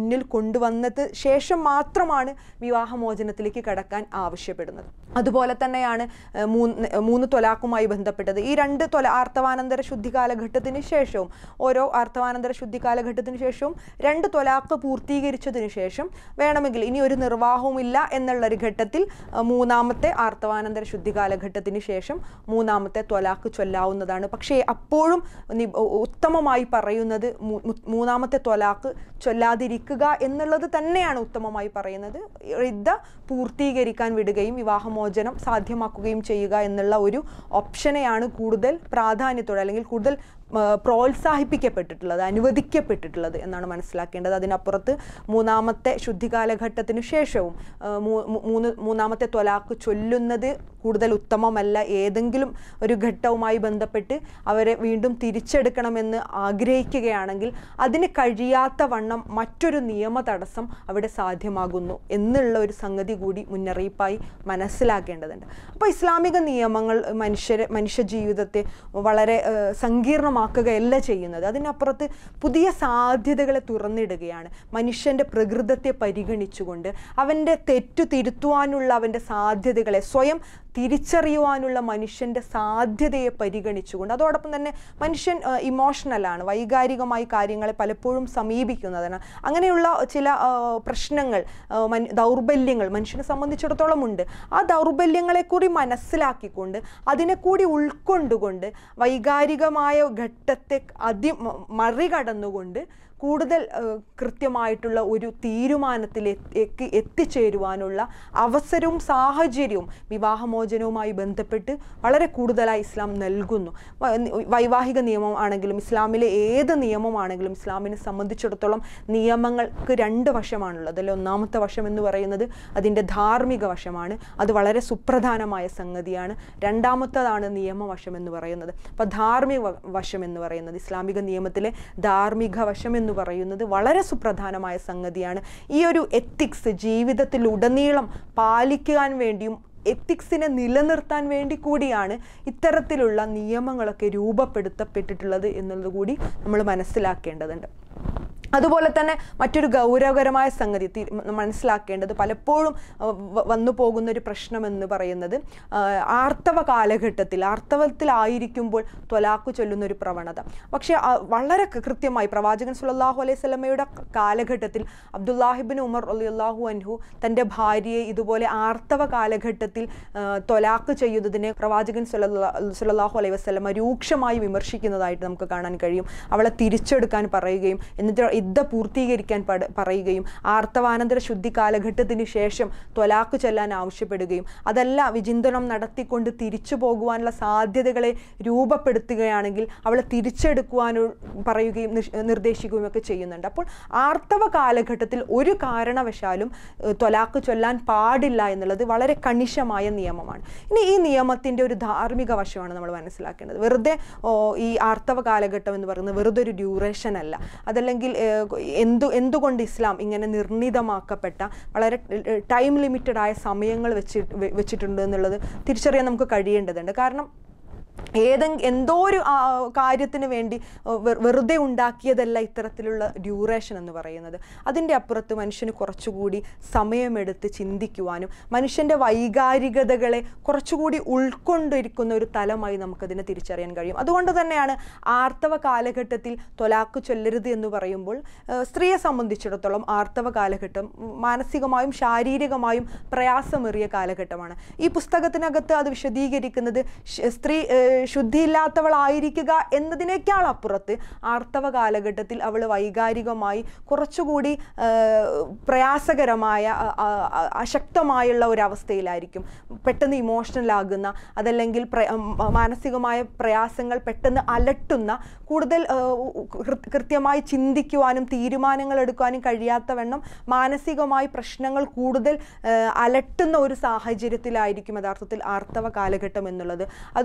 കൊണ്ടുവന്നത് ശേഷം മാത്രമാണ് വിവാഹമോചനത്തിലേക്ക് കടക്കാൻ ആവശ്യപ്പെടുന്നത് അതുപോലെ തന്നെയാണ് ഏഹ്, മൂന്ന് മൂന്ന് തൊലാഖുമായി ബന്ധപ്പെട്ടത് ഈ രണ്ട് തൊല ആർത്തവാനന്തര ശുദ്ധി കാലഘട്ടത്തിന് ശേഷവും ഓരോ ആർത്തവാനന്തര ശുദ്ധി കാലഘട്ടത്തിന് ശേഷവും രണ്ട് തൊലാഖ് പൂർത്തീകരിച്ചതിന് ശേഷം വേണമെങ്കിൽ ഇനി ഒരു നിർവാഹവുമില്ല എന്നുള്ളൊരു ഘട്ടത്തിൽ ഏഹ്, മൂന്നാമത്തെ ആർത്തവാനന്തര ശുദ്ധി കാലഘട്ടത്തിന് ശേഷം മൂന്നാമത്തെ ത്വലാഖ് ചൊല്ലാവുന്നതാണ് പക്ഷേ അപ്പോഴും നി- ഉത്തമമായി പറയുന്നത് മൂ- മൂ- മൂന്നാമത്തെ ത്വലാഖ് ചൊല്ലാതിരിക്കുക എന്നുള്ളത് തന്നെയാണ് ഉത്തമമായി പറയുന്നത് ഇദ്ദ പൂർത്തീകരിക്കാൻ വിടുകയും വിവാഹമോചനം സാധ്യമാക്കുകയും ചെയ്യുക എന്നുള്ള ഒരു ഓപ്ഷനെയാണ് കൂടുതൽ പ്രാധാന്യത്തോടെ അല്ലെങ്കിൽ കൂടുതൽ ആ, പ്രോത്സാഹിപ്പിക്കപ്പെട്ടിട്ടുള്ളത് അനുവദിക്കപ്പെട്ടിട്ടുള്ളത് എന്നാണ് മനസ്സിലാക്കേണ്ടത് അതിനപ്പുറത്ത് മൂന്നാമത്തെ ശുദ്ധി കാലഘട്ടത്തിന് ശേഷവും ആ, മൂ- മൂ- മൂന്ന് മൂന്നാമത്തെ ത്വലാഖ് ചൊല്ലുന്നത് കൂടുതൽ ഉത്തമമല്ല ഏതെങ്കിലും ഒരു ഘട്ടവുമായി ബന്ധപ്പെട്ട് അവരെ വീണ്ടും തിരിച്ചെടുക്കണമെന്ന് ആഗ്രഹിക്കുകയാണെങ്കിൽ അതിന് കഴിയാത്ത വണ്ണം മറ്റൊരു നിയമ തടസ്സം അവിടെ സാധ്യമാകുന്നു എന്നുള്ള ഒരു സംഗതി കൂടി മുന്നറിയിപ്പായി മനസ്സിലാക്കേണ്ടതുണ്ട് അപ്പോൾ ഇസ്ലാമിക നിയമങ്ങൾ മനുഷ്യരെ മനുഷ്യ ജീവിതത്തെ വളരെ ഏഹ്, സങ്കീർണമാക്കുകയല്ല ചെയ്യുന്നത് അതിനപ്പുറത്ത് പുതിയ സാധ്യതകളെ തുറന്നിടുകയാണ് മനുഷ്യൻ്റെ പ്രകൃതത്തെ പരിഗണിച്ചുകൊണ്ട് അവൻ്റെ തെറ്റു തിരുത്തുവാനുള്ള അവൻ്റെ സാധ്യതകളെ സ്വയം തിരിച്ചറിയുവാനുള്ള മനുഷ്യൻ്റെ സാധ്യതയെ പരിഗണിച്ചുകൊണ്ട് അതോടൊപ്പം തന്നെ മനുഷ്യൻ ഇമോഷണലാണ് വൈകാരികമായി കാര്യങ്ങളെ പലപ്പോഴും സമീപിക്കുന്നതാണ് അങ്ങനെയുള്ള ചില ആ, പ്രശ്നങ്ങൾ ആ, മൻ- ദൗർബല്യങ്ങൾ മനുഷ്യനെ സംബന്ധിച്ചിടത്തോളം ഉണ്ട് ആ ദൗർബല്യങ്ങളെ കൂടി മനസ്സിലാക്കിക്കൊണ്ട് അതിനെ കൂടി ഉൾക്കൊണ്ടുകൊണ്ട് വൈകാരികമായ ഘട്ടത്തെ അതി മ- മറികടന്നുകൊണ്ട് കൂടുതൽ ഏഹ്, കൃത്യമായിട്ടുള്ള ഒരു തീരുമാനത്തിലേക്ക് എത്തിച്ചേരുവാനുള്ള അവസരവും സാഹചര്യവും വിവാഹമോചനവുമായി ബന്ധപ്പെട്ട് വളരെ കൂടുതലായി ഇസ്ലാം നൽകുന്നു വ- വൈവാഹിക നിയമം ആണെങ്കിലും ഇസ്ലാമിലെ ഏത് നിയമമാണെങ്കിലും ഇസ്ലാമിനെ സംബന്ധിച്ചിടത്തോളം നിയമങ്ങൾക്ക് രണ്ട് വശമാണുള്ളത് അതിൽ ഒന്നാമത്തെ വശം എന്ന് പറയുന്നത് അതിൻ്റെ ധാർമ്മിക വശമാണ് അത് വളരെ സുപ്രധാനമായ സംഗതിയാണ് രണ്ടാമത്തതാണ് നിയമവശം എന്ന് പറയുന്നത് അപ്പോൾ ധാർമ്മിക വ- വശം എന്ന് പറയുന്നത് ഇസ്ലാമിക നിയമത്തിലെ ധാർമ്മിക വശം എന്ന് പറയുന്നത് വളരെ സുപ്രധാനമായ സംഗതിയാണ് ഈ ഒരു എത്തിക്സ് ജീവിതത്തിൽ ഉടനീളം പാലിക്കാൻ വേണ്ടിയും എത്തിക്സിനെ നിലനിർത്താൻ വേണ്ടി കൂടിയാണ് ഇത്തരത്തിലുള്ള നിയമങ്ങളൊക്കെ രൂപപ്പെടുത്തപ്പെട്ടിട്ടുള്ളത് എന്നുള്ളത് കൂടി നമ്മൾ മനസ്സിലാക്കേണ്ടതുണ്ട് അതുപോലെ തന്നെ മറ്റൊരു ഗൗരവകരമായ സംഗതി തി- മ- മനസ്സിലാക്കേണ്ടത് പലപ്പോഴും അഹ് വ- വന്നു പോകുന്ന ഒരു പ്രശ്നമെന്ന് പറയുന്നത് ആഹ് ആർത്തവ കാലഘട്ടത്തിൽ ആർത്തവത്തിലായിരിക്കുമ്പോൾ ത്വലാഖ് ചൊല്ലുന്ന ഒരു പ്രവണത പക്ഷേ ആ വളരെ കൃ- കൃത്യമായി പ്രവാചകൻ സുല്ലല്ലാഹു അലൈഹി സ്വലമയുടെ കാലഘട്ടത്തിൽ അബ്ദുല്ലാഹിബിൻ ഉമർ അള്ളാഹു അൻഹു തൻ്റെ ഭാര്യയെ ഇതുപോലെ ആർത്തവ കാലഘട്ടത്തിൽ ആഹ് ത്വലാഖ് ചെയ്യുന്നതിനെ പ്രവാചകൻ സുല്ലല്ലാഹു അലൈഹി വസ്ലമ രൂക്ഷമായി വിമർശിക്കുന്നതായിട്ട് നമുക്ക് കാണാൻ കഴിയും അവളെ തിരിച്ചെടുക്കാൻ പറയുകയും എന്നിട്ട് ഇദ്ദ പൂർത്തീകരിക്കാൻ പട- പറയുകയും ആർത്തവാനന്തര ശുദ്ധി കാലഘട്ടത്തിന് ശേഷം ത്വലാഖ് ചെല്ലാൻ ആവശ്യപ്പെടുകയും അതല്ല വിചിന്തനം നടത്തിക്കൊണ്ട് തിരിച്ചു പോകുവാനുള്ള സാധ്യതകളെ രൂപപ്പെടുത്തുകയാണെങ്കിൽ അവളെ തിരിച്ചെടുക്കുവാനോ പറയുകയും നിഷ്- നിർദ്ദേശിക്കുകയും ഒക്കെ ചെയ്യുന്നുണ്ട് അപ്പോൾ ആർത്തവ കാലഘട്ടത്തിൽ ഒരു കാരണവശാലും ഏഹ്, ത്വലാഖ് ചൊല്ലാൻ പാടില്ല എന്നുള്ളത് വളരെ കണിശമായ നിയമമാണ് ഇനി ഈ നിയമത്തിൻ്റെ ഒരു ധാർമ്മിക വശമാണ് നമ്മൾ മനസ്സിലാക്കേണ്ടത് വെറുതെ ഓ, ഈ ആർത്തവ കാലഘട്ടം എന്ന് പറയുന്നത് വെറുതെ ഒരു ഡ്യൂറേഷൻ അല്ല അതല്ലെങ്കിൽ ഏഹ്, എന്തു എന്തുകൊണ്ട് ഇസ്ലാം ഇങ്ങനെ നിർണിതമാക്കപ്പെട്ട വളരെ ടൈം ലിമിറ്റഡ് ആയ സമയങ്ങൾ വെച്ച് വെ- വെച്ചിട്ടുണ്ട് എന്നുള്ളത് തിരിച്ചറിയാൻ നമുക്ക് കഴിയേണ്ടതുണ്ട് കാരണം ഏതെങ്കിലും എന്തോ ഒരു ആ, കാര്യത്തിന് വേണ്ടി ആ, വെ- വെറുതെ ഉണ്ടാക്കിയതല്ല ഇത്തരത്തിലുള്ള ഡ്യൂറേഷൻ എന്ന് പറയുന്നത് അതിൻ്റെ അപ്പുറത്ത് മനുഷ്യന് കുറച്ചുകൂടി സമയമെടുത്ത് ചിന്തിക്കുവാനും മനുഷ്യൻ്റെ വൈകാരികതകളെ കുറച്ചുകൂടി ഉൾക്കൊണ്ടിരിക്കുന്ന ഒരു തലമായി നമുക്കതിനെ തിരിച്ചറിയാൻ കഴിയും അതുകൊണ്ട് തന്നെയാണ് ആർത്തവ കാലഘട്ടത്തിൽ തൊലാക്ക് ചൊല്ലരുത് എന്ന് പറയുമ്പോൾ ആ, സ്ത്രീയെ സംബന്ധിച്ചിടത്തോളം ആർത്തവ കാലഘട്ടം ഉം, മാനസികമായും ശാരീരികമായും പ്രയാസമേറിയ കാലഘട്ടമാണ് ഈ പുസ്തകത്തിനകത്ത് അത് വിശദീകരിക്കുന്നത് ശ- സ്ത്രീ ഏഹ്, ശുദ്ധിയില്ലാത്തവളായിരിക്കുക എന്നതിനേക്കാൾ അപ്പുറത്ത് ആർത്തവ കാലഘട്ടത്തിൽ അവൾ വൈകാരികമായി കുറച്ചുകൂടി ഏഹ്, പ്രയാസകരമായ അ- അ- അ- അശക്തമായുള്ള ഒരു അവസ്ഥയിലായിരിക്കും പെട്ടെന്ന് ഇമോഷണൽ ആകുന്ന അതല്ലെങ്കിൽ പ്ര- മ- മാനസികമായ പ്രയാസങ്ങൾ പെട്ടെന്ന് അലട്ടുന്ന കൂടുതൽ ഏഹ്, ഉ- കൃ- കൃത്യമായി ചിന്തിക്കുവാനും തീരുമാനങ്ങൾ എടുക്കുവാനും കഴിയാത്തവണ്ണം മാനസികമായി പ്രശ്നങ്ങൾ കൂടുതൽ ഏഹ്, അലട്ടുന്ന ഒരു സാഹചര്യത്തിലായിരിക്കും യഥാർത്ഥത്തിൽ ആർത്തവ കാലഘട്ടം എന്നുള്ളത് അതുകൊണ്ട് തന്നെ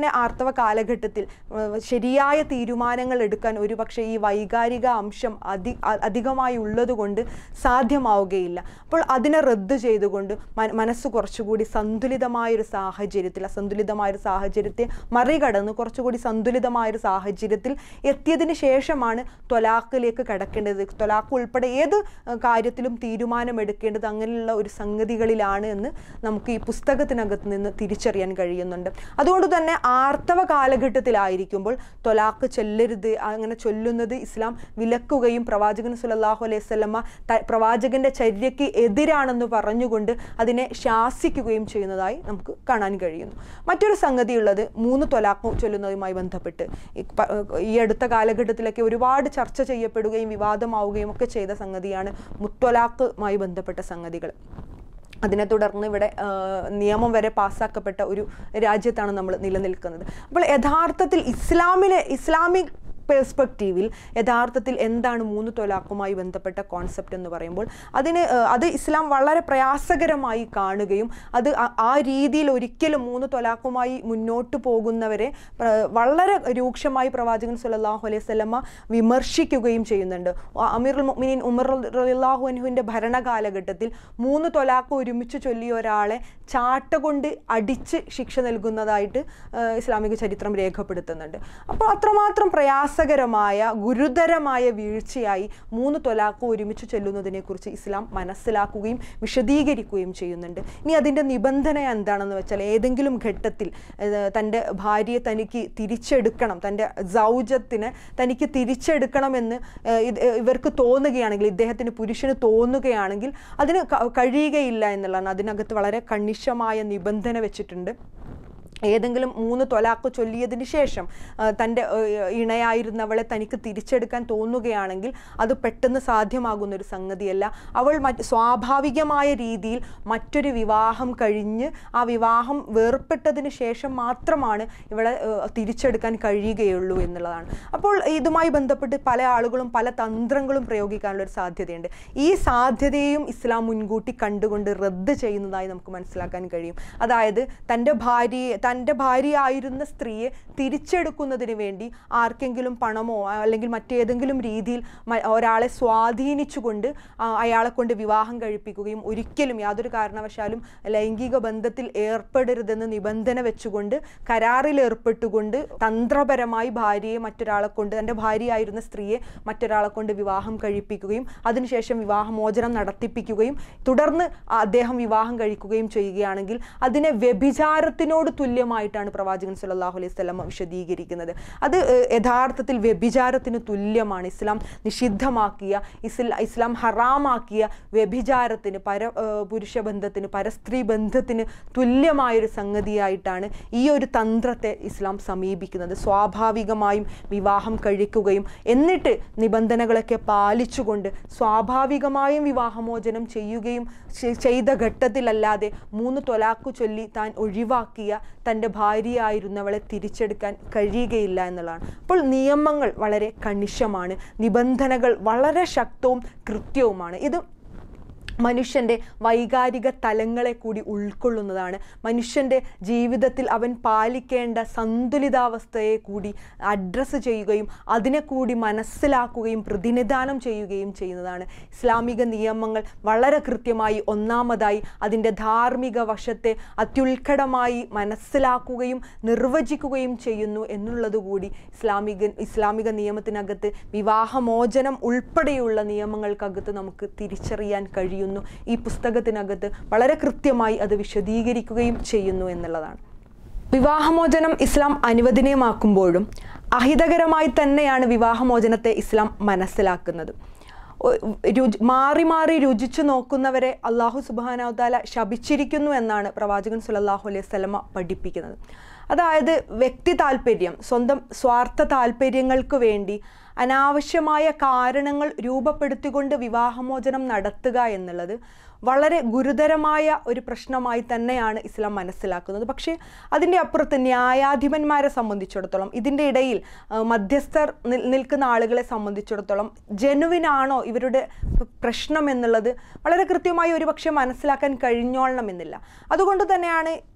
തന്നെ ആർത്തവ കാലഘട്ടത്തിൽ ഏഹ്, ശരിയായ തീരുമാനങ്ങൾ എടുക്കാൻ ഒരുപക്ഷെ ഈ വൈകാരിക അംശം അധി അ- അധികമായി ഉള്ളതുകൊണ്ട് സാധ്യമാവുകയില്ല അപ്പോൾ അതിനെ റദ്ദ് ചെയ്തുകൊണ്ട് മ- മനസ്സ് കുറച്ചുകൂടി സന്തുലിതമായൊരു സാഹചര്യത്തിൽ അസന്തുലിതമായൊരു സാഹചര്യത്തെ മറികടന്ന് കുറച്ചുകൂടി സന്തുലിതമായൊരു സാഹചര്യത്തിൽ എത്തിയതിന് ശേഷമാണ് ത്വലാഖിലേക്ക് കടക്കേണ്ടത് ത്വലാഖ് ഉൾപ്പെടെ ഏത് ഏഹ്, കാര്യത്തിലും തീരുമാനമെടുക്കേണ്ടത് അങ്ങനെയുള്ള ഒരു സംഗതികളിലാണ് എന്ന് നമുക്ക് ഈ പുസ്തകത്തിനകത്ത് നിന്ന് തിരിച്ചറിയാൻ കഴിയുന്നുണ്ട് അതുകൊണ്ട് തന്നെ ആർത്തവ കാലഘട്ടത്തിലായിരിക്കുമ്പോൾ ത്വലാഖ് ചൊല്ലരുത് അങ്ങനെ ചൊല്ലുന്നത് ഇസ്ലാം വിലക്കുകയും പ്രവാചകൻ സുലല്ലാഹു അലൈഹി സ്വലമ്മ പ്രവാചകന്റെ ചര്യയ്ക്ക് എതിരാണെന്ന് പറഞ്ഞുകൊണ്ട് അതിനെ ശാസിക്കുകയും ചെയ്യുന്നതായി നമുക്ക് കാണാൻ കഴിയുന്നു മറ്റൊരു സംഗതിയുള്ളത് മൂന്ന് ത്വലാഖ് ചൊല്ലുന്നതുമായി ബന്ധപ്പെട്ട് ഈ പ- ഈ അടുത്ത കാലഘട്ടത്തിലൊക്കെ ഒരുപാട് ചർച്ച ചെയ്യപ്പെടുകയും വിവാദമാവുകയും ഒക്കെ ചെയ്ത സംഗതിയാണ് മുത്തൊലാഖുമായി ബന്ധപ്പെട്ട സംഗതികൾ അതിനെ തുടർന്ന് ഇവിടെ ആ, നിയമം വരെ പാസ്സാക്കപ്പെട്ട ഒരു രാജ്യത്താണ് നമ്മൾ നിലനിൽക്കുന്നത് അപ്പോൾ യഥാർത്ഥത്തിൽ ഇസ്ലാമിലെ ഇസ്ലാമിക് പെർസ്പെക്റ്റീവിൽ യഥാർത്ഥത്തിൽ എന്താണ് മൂന്ന് തൊലാഖുമായി ബന്ധപ്പെട്ട കോൺസെപ്റ്റ് എന്ന് പറയുമ്പോൾ അതിന് ആ, അത് ഇസ്ലാം വളരെ പ്രയാസകരമായി കാണുകയും അത് ആ- ആ രീതിയിൽ ഒരിക്കലും മൂന്ന് തൊലാഖുമായി മുന്നോട്ട് പോകുന്നവരെ ആ, വളരെ രൂക്ഷമായി പ്രവാചകൻ സല്ലല്ലാഹു അലൈഹി സ്വലമ്മ വിമർശിക്കുകയും ചെയ്യുന്നുണ്ട് ആ അമീറുൽ മുഅ്മിനീൻ ഉമർ റളിയല്ലാഹു അൻഹുവിൻ്റെ ഭരണകാലഘട്ടത്തിൽ മൂന്ന് തൊലാഖ് ഒരുമിച്ച് ചൊല്ലിയ ഒരാളെ ചാട്ട കൊണ്ട് അടിച്ച് ശിക്ഷ നൽകുന്നതായിട്ട് ആ, ഇസ്ലാമിക ചരിത്രം രേഖപ്പെടുത്തുന്നുണ്ട് അപ്പോൾ അത്രമാത്രം പ്രയാസകരമായ ഗുരുതരമായ വീഴ്ചയായി മൂന്ന് തൊലാഖ് ഒരുമിച്ച് ചൊല്ലുന്നതിനെക്കുറിച്ച് ഇസ്ലാം മനസ്സിലാക്കുകയും വിശദീകരിക്കുകയും ചെയ്യുന്നുണ്ട് ഇനി അതിൻ്റെ നിബന്ധന എന്താണെന്ന് വെച്ചാൽ ഏതെങ്കിലും ഘട്ടത്തിൽ ഏഹ്, തൻ്റെ ഭാര്യയെ തനിക്ക് തിരിച്ചെടുക്കണം തൻ്റെ സൗജത്തിനെ തനിക്ക് തിരിച്ചെടുക്കണമെന്ന് ഏഹ്, ഇത് ഇവർക്ക് തോന്നുകയാണെങ്കിൽ ഇദ്ദേഹത്തിന് പുരുഷന് തോന്നുകയാണെങ്കിൽ അതിന് ക- കഴിയുകയില്ല എന്നുള്ളതാണ് അതിനകത്ത് വളരെ കണിശമായ നിബന്ധന വെച്ചിട്ടുണ്ട് ഏതെങ്കിലും മൂന്ന് തൊലാക്ക് ചൊല്ലിയതിന് ശേഷം ആ, തൻ്റെ ഏഹ്, ഇണയായിരുന്നവളെ തനിക്ക് തിരിച്ചെടുക്കാൻ തോന്നുകയാണെങ്കിൽ അത് പെട്ടെന്ന് സാധ്യമാകുന്ന ഒരു സംഗതിയല്ല അവൾ മറ്റ് സ്വാഭാവികമായ രീതിയിൽ മറ്റൊരു വിവാഹം കഴിഞ്ഞ് ആ വിവാഹം വേർപെട്ടതിന് ശേഷം മാത്രമാണ് ഇവളെ ഏഹ്, തിരിച്ചെടുക്കാൻ കഴിയുകയുള്ളൂ എന്നുള്ളതാണ് അപ്പോൾ ഇതുമായി ബന്ധപ്പെട്ട് പല ആളുകളും പല തന്ത്രങ്ങളും പ്രയോഗിക്കാനുള്ള ഒരു സാധ്യതയുണ്ട് ഈ സാധ്യതയും ഇസ്ലാം മുൻകൂട്ടി കണ്ടുകൊണ്ട് റദ്ദ് ചെയ്യുന്നതായി നമുക്ക് മനസ്സിലാക്കാൻ കഴിയും അതായത് തൻ്റെ ഭാര്യയെ തൻ്റെ ഭാര്യയായിരുന്ന സ്ത്രീയെ തിരിച്ചെടുക്കുന്നതിന് വേണ്ടി ആർക്കെങ്കിലും പണമോ അല്ലെങ്കിൽ മറ്റേതെങ്കിലും രീതിയിൽ മ- ഒരാളെ സ്വാധീനിച്ചുകൊണ്ട് ആ, അയാളെ കൊണ്ട് വിവാഹം കഴിപ്പിക്കുകയും ഒരിക്കലും യാതൊരു കാരണവശാലും ലൈംഗിക ബന്ധത്തിൽ ഏർപ്പെടരുതെന്ന് നിബന്ധന വെച്ചുകൊണ്ട് കരാറിൽ ഏർപ്പെട്ടുകൊണ്ട് തന്ത്രപരമായി ഭാര്യയെ മറ്റൊരാളെ കൊണ്ട് തൻ്റെ ഭാര്യയായിരുന്ന സ്ത്രീയെ മറ്റൊരാളെ കൊണ്ട് വിവാഹം കഴിപ്പിക്കുകയും അതിനുശേഷം വിവാഹമോചനം നടത്തിപ്പിക്കുകയും തുടർന്ന് അദ്ദേഹം വിവാഹം കഴിക്കുകയും ചെയ്യുകയാണെങ്കിൽ അതിനെ വ്യഭിചാരത്തിനോട് തുല്യമായിട്ടാണ് പ്രവാചകൻ സല്ലല്ലാഹു അലൈഹി വസല്ലം വിശദീകരിക്കുന്നത് അത് ഏഹ്, യഥാർത്ഥത്തിൽ വ്യഭിചാരത്തിന് തുല്യമാണ് ഇസ്ലാം നിഷിദ്ധമാക്കിയ ഇസ്ല ഇസ്ലാം ഹറാമാക്കിയ വ്യഭിചാരത്തിന് പര ഏഹ്, പുരുഷ ബന്ധത്തിന് പരസ്ത്രീ ബന്ധത്തിന് തുല്യമായൊരു സംഗതിയായിട്ടാണ് ഈ ഒരു തന്ത്രത്തെ ഇസ്ലാം സമീപിക്കുന്നത് സ്വാഭാവികമായും വിവാഹം കഴിക്കുകയും എന്നിട്ട് നിബന്ധനകളൊക്കെ പാലിച്ചുകൊണ്ട് സ്വാഭാവികമായും വിവാഹമോചനം ചെയ്യുകയും ചെ- ചെയ്ത ഘട്ടത്തിലല്ലാതെ മൂന്ന് തൊലാക്കു ചൊല്ലി താൻ ഒഴിവാക്കിയ തൻ്റെ ഭാര്യയായിരുന്നവളെ തിരിച്ചെടുക്കാൻ കഴിയുകയില്ല എന്നുള്ളതാണ് അപ്പോൾ നിയമങ്ങൾ വളരെ കണിശമാണ് നിബന്ധനകൾ വളരെ ശക്തവും കൃത്യവുമാണ് ഇത് മനുഷ്യൻ്റെ വൈകാരിക തലങ്ങളെ കൂടി ഉൾക്കൊള്ളുന്നതാണ് മനുഷ്യൻ്റെ ജീവിതത്തിൽ അവൻ പാലിക്കേണ്ട സന്തുലിതാവസ്ഥയെ കൂടി അഡ്രസ്സ് ചെയ്യുകയും അതിനെ കൂടി മനസ്സിലാക്കുകയും പ്രതിനിധാനം ചെയ്യുകയും ചെയ്യുന്നതാണ് ഇസ്ലാമിക നിയമങ്ങൾ വളരെ കൃത്യമായി ഒന്നാമതായി അതിൻ്റെ ധാർമ്മിക വശത്തെ അത്യുത്കടമായി മനസ്സിലാക്കുകയും നിർവചിക്കുകയും ചെയ്യുന്നു എന്നുള്ളത് കൂടി ഇസ്ലാമിക ഇസ്ലാമിക നിയമത്തിനകത്ത് വിവാഹമോചനം ഉൾപ്പെടെയുള്ള നിയമങ്ങൾക്കകത്ത് നമുക്ക് തിരിച്ചറിയാൻ കഴിയുന്നു ഈ പുസ്തകത്തിനകത്ത് വളരെ കൃത്യമായി അത് വിശദീകരിക്കുകയും ചെയ്യുന്നു എന്നുള്ളതാണ് വിവാഹമോചനം ഇസ്ലാം അനുവദനീയമാക്കുമ്പോഴും അഹിതകരമായി തന്നെയാണ് വിവാഹമോചനത്തെ ഇസ്ലാം മനസ്സിലാക്കുന്നത് ഒ- രുചി മാറി മാറി രുചിച്ചു നോക്കുന്നവരെ അള്ളാഹു സുബാനാവതാല ശപിച്ചിരിക്കുന്നു എന്നാണ് പ്രവാചകൻ സുലല്ലാഹു അലൈഹി സ്വലമ പഠിപ്പിക്കുന്നത് അതായത് വ്യക്തി താല്പര്യം സ്വന്തം സ്വാർത്ഥ താല്പര്യങ്ങൾക്ക് വേണ്ടി അനാവശ്യമായ കാരണങ്ങൾ രൂപപ്പെടുത്തിക്കൊണ്ട് വിവാഹമോചനം നടത്തുക എന്നുള്ളത് വളരെ ഗുരുതരമായ ഒരു പ്രശ്നമായി തന്നെയാണ് ഇസ്ലാം മനസ്സിലാക്കുന്നത് പക്ഷേ അതിൻ്റെ അപ്പുറത്ത് ന്യായാധിപന്മാരെ സംബന്ധിച്ചിടത്തോളം ഇതിൻ്റെ ഇടയിൽ ആ, മധ്യസ്ഥർ നിൽ- നിൽക്കുന്ന ആളുകളെ സംബന്ധിച്ചിടത്തോളം ജനുവിനാണോ ഇവരുടെ പ് പ്രശ്നം എന്നുള്ളത് വളരെ കൃത്യമായി ഒരുപക്ഷെ മനസ്സിലാക്കാൻ കഴിഞ്ഞോളണമെന്നില്ല അതുകൊണ്ട് തന്നെയാണ്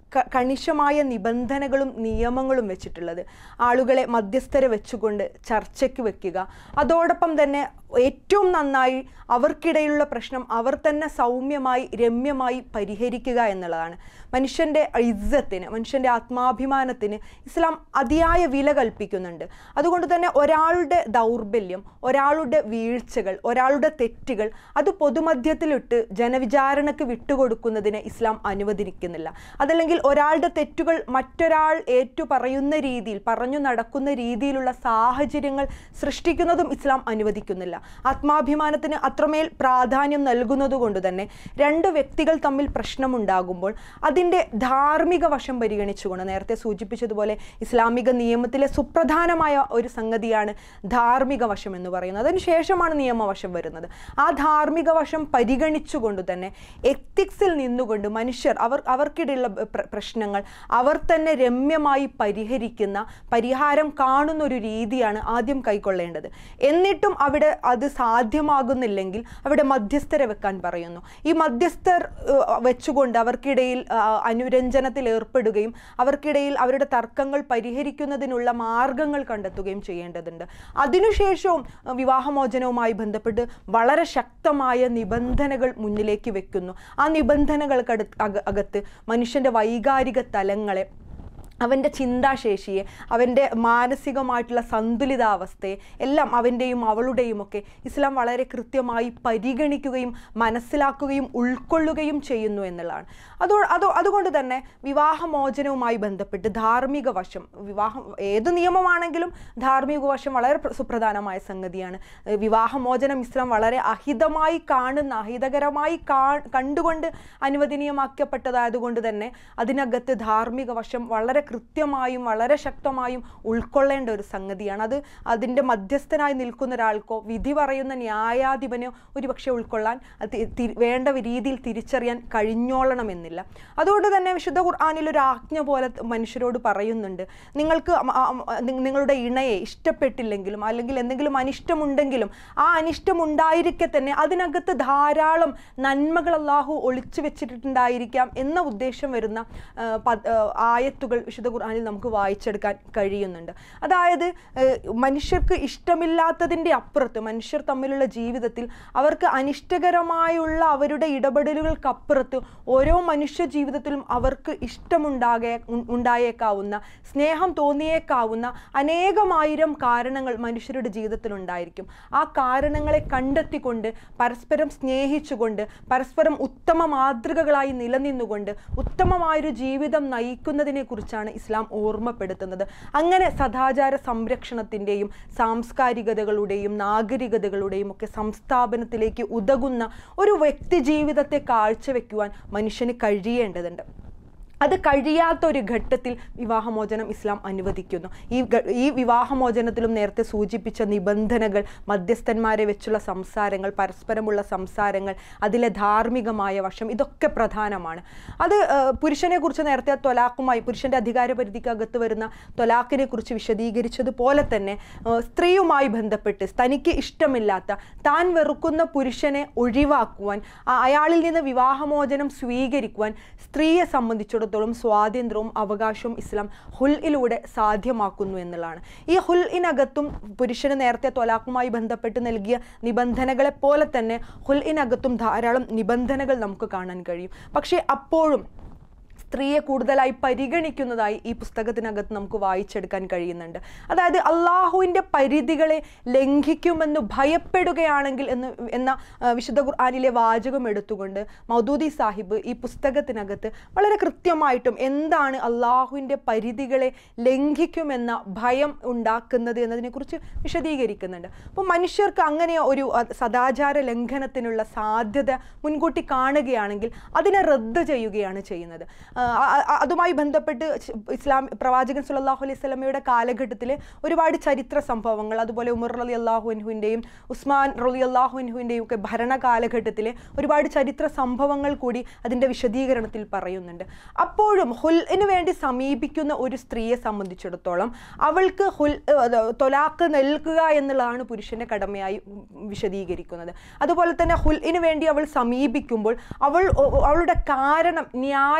ക- കണിശമായ നിബന്ധനകളും നിയമങ്ങളും വെച്ചിട്ടുള്ളത് ആളുകളെ മധ്യസ്ഥരെ വെച്ചുകൊണ്ട് ചർച്ചയ്ക്ക് വെക്കുക അതോടൊപ്പം തന്നെ ഏറ്റവും നന്നായി അവർക്കിടയിലുള്ള പ്രശ്നം അവർ തന്നെ സൗമ്യമായി രമ്യമായി പരിഹരിക്കുക എന്നുള്ളതാണ് മനുഷ്യൻ്റെ ഇജ്ജത്തിന് മനുഷ്യൻ്റെ ആത്മാഭിമാനത്തിന് ഇസ്ലാം അതിയായ വില കൽപ്പിക്കുന്നുണ്ട് അതുകൊണ്ട് തന്നെ ഒരാളുടെ ദൗർബല്യം ഒരാളുടെ വീഴ്ചകൾ ഒരാളുടെ തെറ്റുകൾ അത് പൊതുമധ്യത്തിലിട്ട് ജനവിചാരണക്ക് വിട്ടുകൊടുക്കുന്നതിനെ ഇസ്ലാം അനുവദിക്കുന്നില്ല അതല്ലെങ്കിൽ ഒരാളുടെ തെറ്റുകൾ മറ്റൊരാൾ ഏറ്റു പറയുന്ന രീതിയിൽ പറഞ്ഞു നടക്കുന്ന രീതിയിലുള്ള സാഹചര്യങ്ങൾ സൃഷ്ടിക്കുന്നതും ഇസ്ലാം അനുവദിക്കുന്നില്ല ആത്മാഭിമാനത്തിന് അത്രമേൽ പ്രാധാന്യം നൽകുന്നത് കൊണ്ട് തന്നെ രണ്ട് വ്യക്തികൾ തമ്മിൽ പ്രശ്നമുണ്ടാകുമ്പോൾ അതിൻ്റെ ധാർമ്മിക വശം പരിഗണിച്ചുകൊണ്ട് നേരത്തെ സൂചിപ്പിച്ചതുപോലെ ഇസ്ലാമിക നിയമത്തിലെ സുപ്രധാനമായ ഒരു സംഗതിയാണ് ധാർമ്മിക വശം എന്ന് പറയുന്നത് അതിനുശേഷമാണ് നിയമവശം വരുന്നത് ആ ധാർമ്മിക വശം പരിഗണിച്ചുകൊണ്ട് തന്നെ എത്തിക്സിൽ നിന്നുകൊണ്ട് മനുഷ്യർ അവർ അവർക്കിടയിലുള്ള പ്ര- പ്രശ്നങ്ങൾ അവർ തന്നെ രമ്യമായി പരിഹരിക്കുന്ന പരിഹാരം കാണുന്ന ഒരു രീതിയാണ് ആദ്യം കൈക്കൊള്ളേണ്ടത് എന്നിട്ടും അവിടെ അത് സാധ്യമാകുന്നില്ലെങ്കിൽ അവിടെ മധ്യസ്ഥരെ വെക്കാൻ പറയുന്നു ഈ മധ്യസ്ഥർ ഏഹ്, വെച്ചുകൊണ്ട് അവർക്കിടയിൽ ആ, അനുരഞ്ജനത്തിൽ ഏർപ്പെടുകയും അവർക്കിടയിൽ അവരുടെ തർക്കങ്ങൾ പരിഹരിക്കുന്നതിനുള്ള മാർഗങ്ങൾ കണ്ടെത്തുകയും ചെയ്യേണ്ടതുണ്ട് അതിനുശേഷവും അഹ്, വിവാഹമോചനവുമായി ബന്ധപ്പെട്ട് വളരെ ശക്തമായ നിബന്ധനകൾ മുന്നിലേക്ക് വെക്കുന്നു ആ നിബന്ധനകൾക്ക് അകത്ത് മനുഷ്യൻ്റെ വൈകാരിക തലങ്ങളെ അവൻ്റെ ചിന്താശേഷിയെ അവൻ്റെ മാനസികമായിട്ടുള്ള സന്തുലിതാവസ്ഥയെ എല്ലാം അവൻ്റെയും അവളുടെയും ഒക്കെ ഇസ്ലാം വളരെ കൃത്യമായി പരിഗണിക്കുകയും മനസ്സിലാക്കുകയും ഉൾക്കൊള്ളുകയും ചെയ്യുന്നു എന്നുള്ളതാണ് അതോ അതോ അതുകൊണ്ട് തന്നെ വിവാഹമോചനവുമായി ബന്ധപ്പെട്ട് ധാർമ്മിക വശം വിവാഹം ഏത് നിയമമാണെങ്കിലും ധാർമ്മിക വശം വളരെ പ്ര- സുപ്രധാനമായ സംഗതിയാണ് ഏഹ് വിവാഹമോചനം ഇസ്ലാം വളരെ അഹിതമായി കാണുന്ന അഹിതകരമായി കാ കണ്ടുകൊണ്ട് അനുവദനീയമാക്കപ്പെട്ടതായതുകൊണ്ട് തന്നെ അതിനകത്ത് ധാർമ്മിക വശം വളരെ കൃത്യമായും വളരെ ശക്തമായും ഉൾക്കൊള്ളേണ്ട ഒരു സംഗതിയാണ് അത് അതിൻ്റെ മധ്യസ്ഥനായി നിൽക്കുന്ന ഒരാൾക്കോ വിധി പറയുന്ന ന്യായാധിപനോ ഒരുപക്ഷെ ഉൾക്കൊള്ളാൻ അത് തി- തി- വേണ്ട രീതിയിൽ തിരിച്ചറിയാൻ കഴിഞ്ഞോളണമെന്നില്ല അതുകൊണ്ട് തന്നെ വിശുദ്ധ ഖുർആാനിൽ ഒരു ആജ്ഞ പോലെ മനുഷ്യരോട് പറയുന്നുണ്ട് നിങ്ങൾക്ക് അമ- ആ- ആ- നി- നിങ്ങളുടെ ഇണയെ ഇഷ്ടപ്പെട്ടില്ലെങ്കിലും അല്ലെങ്കിൽ എന്തെങ്കിലും അനിഷ്ടമുണ്ടെങ്കിലും ആ അനിഷ്ടം ഉണ്ടായിരിക്കെ തന്നെ അതിനകത്ത് ധാരാളം നന്മകൾ അള്ളാഹു ഒളിച്ചു വെച്ചിട്ടുണ്ടായിരിക്കാം എന്ന ഉദ്ദേശം വരുന്ന ആ, പദ- ആ, ആയത്തുകൾ വിശുദ്ധ ഖുർആനിൽ നമുക്ക് വായിച്ചെടുക്കാൻ കഴിയുന്നുണ്ട് അതായത് ഏഹ്, മനുഷ്യർക്ക് ഇഷ്ടമില്ലാത്തതിൻ്റെ അപ്പുറത്ത് മനുഷ്യർ തമ്മിലുള്ള ജീവിതത്തിൽ അവർക്ക് അനിഷ്ടകരമായുള്ള അവരുടെ ഇടപെടലുകൾക്കപ്പുറത്ത് ഓരോ മനുഷ്യ ജീവിതത്തിലും അവർക്ക് ഇഷ്ടമുണ്ടാകേ ഉ- ഉണ്ടായേക്കാവുന്ന സ്നേഹം തോന്നിയേക്കാവുന്ന അനേകമായിരം കാരണങ്ങൾ മനുഷ്യരുടെ ജീവിതത്തിൽ ഉണ്ടായിരിക്കും ആ കാരണങ്ങളെ കണ്ടെത്തിക്കൊണ്ട് പരസ്പരം സ്നേഹിച്ചുകൊണ്ട് പരസ്പരം ഉത്തമ മാതൃകകളായി നിലനിന്നുകൊണ്ട് ഉത്തമമായൊരു ജീവിതം നയിക്കുന്നതിനെ കുറിച്ചാണ് ഇസ്ലാം ഓർമ്മപ്പെടുത്തുന്നത് അങ്ങനെ സദാചാര സംരക്ഷണത്തിൻ്റെയും സാംസ്കാരികതകളുടെയും നാഗരികതകളുടെയും ഒക്കെ സംസ്ഥാപനത്തിലേക്ക് ഉതകുന്ന ഒരു വ്യക്തി ജീവിതത്തെ കാഴ്ചവെക്കുവാൻ മനുഷ്യന് കഴിയേണ്ടതുണ്ട് അത് കഴിയാത്ത ഒരു ഘട്ടത്തിൽ വിവാഹമോചനം ഇസ്ലാം അനുവദിക്കുന്നു ഈ ഗ- ഈ വിവാഹമോചനത്തിലും നേരത്തെ സൂചിപ്പിച്ച നിബന്ധനകൾ മധ്യസ്ഥന്മാരെ വെച്ചുള്ള സംസാരങ്ങൾ പരസ്പരമുള്ള സംസാരങ്ങൾ അതിലെ ധാർമ്മികമായ വശം ഇതൊക്കെ പ്രധാനമാണ് അത് ഏഹ്, പുരുഷനെ കുറിച്ച് നേരത്തെ തൊലാഖുമായി പുരുഷന്റെ അധികാര പരിധിക്കകത്ത് വരുന്ന തൊലാഖിനെ കുറിച്ച് വിശദീകരിച്ചതുപോലെ തന്നെ ഏഹ്, സ്ത്രീയുമായി ബന്ധപ്പെട്ട് തനിക്ക് ഇഷ്ടമില്ലാത്ത താൻ വെറുക്കുന്ന പുരുഷനെ ഒഴിവാക്കുവാൻ ആ- അയാളിൽ നിന്ന് വിവാഹമോചനം സ്വീകരിക്കുവാൻ സ്ത്രീയെ സംബന്ധിച്ചിടത്തോളം സ്വാതന്ത്ര്യവും അവകാശവും ഇസ്ലാം ഹുൽയിലൂടെ സാധ്യമാക്കുന്നു എന്നുള്ളതാണ് ഈ ഹുൽഇനകത്തും പുരുഷന് നേരത്തെ തൊലാഖുമായി ബന്ധപ്പെട്ട് നൽകിയ നിബന്ധനകളെ പോലെ തന്നെ ഹുൽഇനകത്തും ധാരാളം നിബന്ധനകൾ നമുക്ക് കാണാൻ കഴിയും പക്ഷേ അപ്പോഴും സ്ത്രീയെ കൂടുതലായി പരിഗണിക്കുന്നതായി ഈ പുസ്തകത്തിനകത്ത് നമുക്ക് വായിച്ചെടുക്കാൻ കഴിയുന്നുണ്ട് അതായത് അള്ളാഹുവിൻ്റെ പരിധികളെ ലംഘിക്കുമെന്ന് ഭയപ്പെടുകയാണെങ്കിൽ എന്ന് എന്ന ആ, വിശുദ്ധ ഖുർആാനിലെ വാചകം എടുത്തുകൊണ്ട് മൗദൂദി സാഹിബ് ഈ പുസ്തകത്തിനകത്ത് വളരെ കൃത്യമായിട്ടും എന്താണ് അള്ളാഹുവിൻ്റെ പരിധികളെ ലംഘിക്കുമെന്ന ഭയം ഉണ്ടാക്കുന്നത് എന്നതിനെക്കുറിച്ച് വിശദീകരിക്കുന്നുണ്ട് അപ്പോൾ മനുഷ്യർക്ക് അങ്ങനെ ഒരു അ- സദാചാര ലംഘനത്തിനുള്ള സാധ്യത മുൻകൂട്ടി കാണുകയാണെങ്കിൽ അതിനെ റദ്ദ് ചെയ്യുകയാണ് ചെയ്യുന്നത് ആ, അ- അ- അതുമായി ബന്ധപ്പെട്ട് ച- ഇസ്ലാം പ്രവാചകൻ സുല്ലല്ലാഹു അലൈഹി സ്വലമയുടെ കാലഘട്ടത്തിൽ ഒരുപാട് ചരിത്ര സംഭവങ്ങൾ അതുപോലെ ഉമർ റലി അള്ളാഹുൻഹുവിൻ്റെയും ഉസ്മാൻ റലി അള്ളാഹുൻഹുവിൻ്റെയും ഒക്കെ ഭരണ കാലഘട്ടത്തിലെ ഒരുപാട് ചരിത്ര സംഭവങ്ങൾ കൂടി അതിൻ്റെ വിശദീകരണത്തിൽ പറയുന്നുണ്ട് അപ്പോഴും ഹുൽന് വേണ്ടി സമീപിക്കുന്ന ഒരു സ്ത്രീയെ സംബന്ധിച്ചിടത്തോളം അവൾക്ക് ഹുൽ ഏഹ്, അത് തൊലാക്ക് നൽകുക എന്നുള്ളതാണ് പുരുഷന്റെ കടമയായി ഉം, വിശദീകരിക്കുന്നത് അതുപോലെ തന്നെ ഹുൽന് വേണ്ടി അവൾ സമീപിക്കുമ്പോൾ അവൾ ഒ- അവളുടെ കാരണം ന്യായമാണോ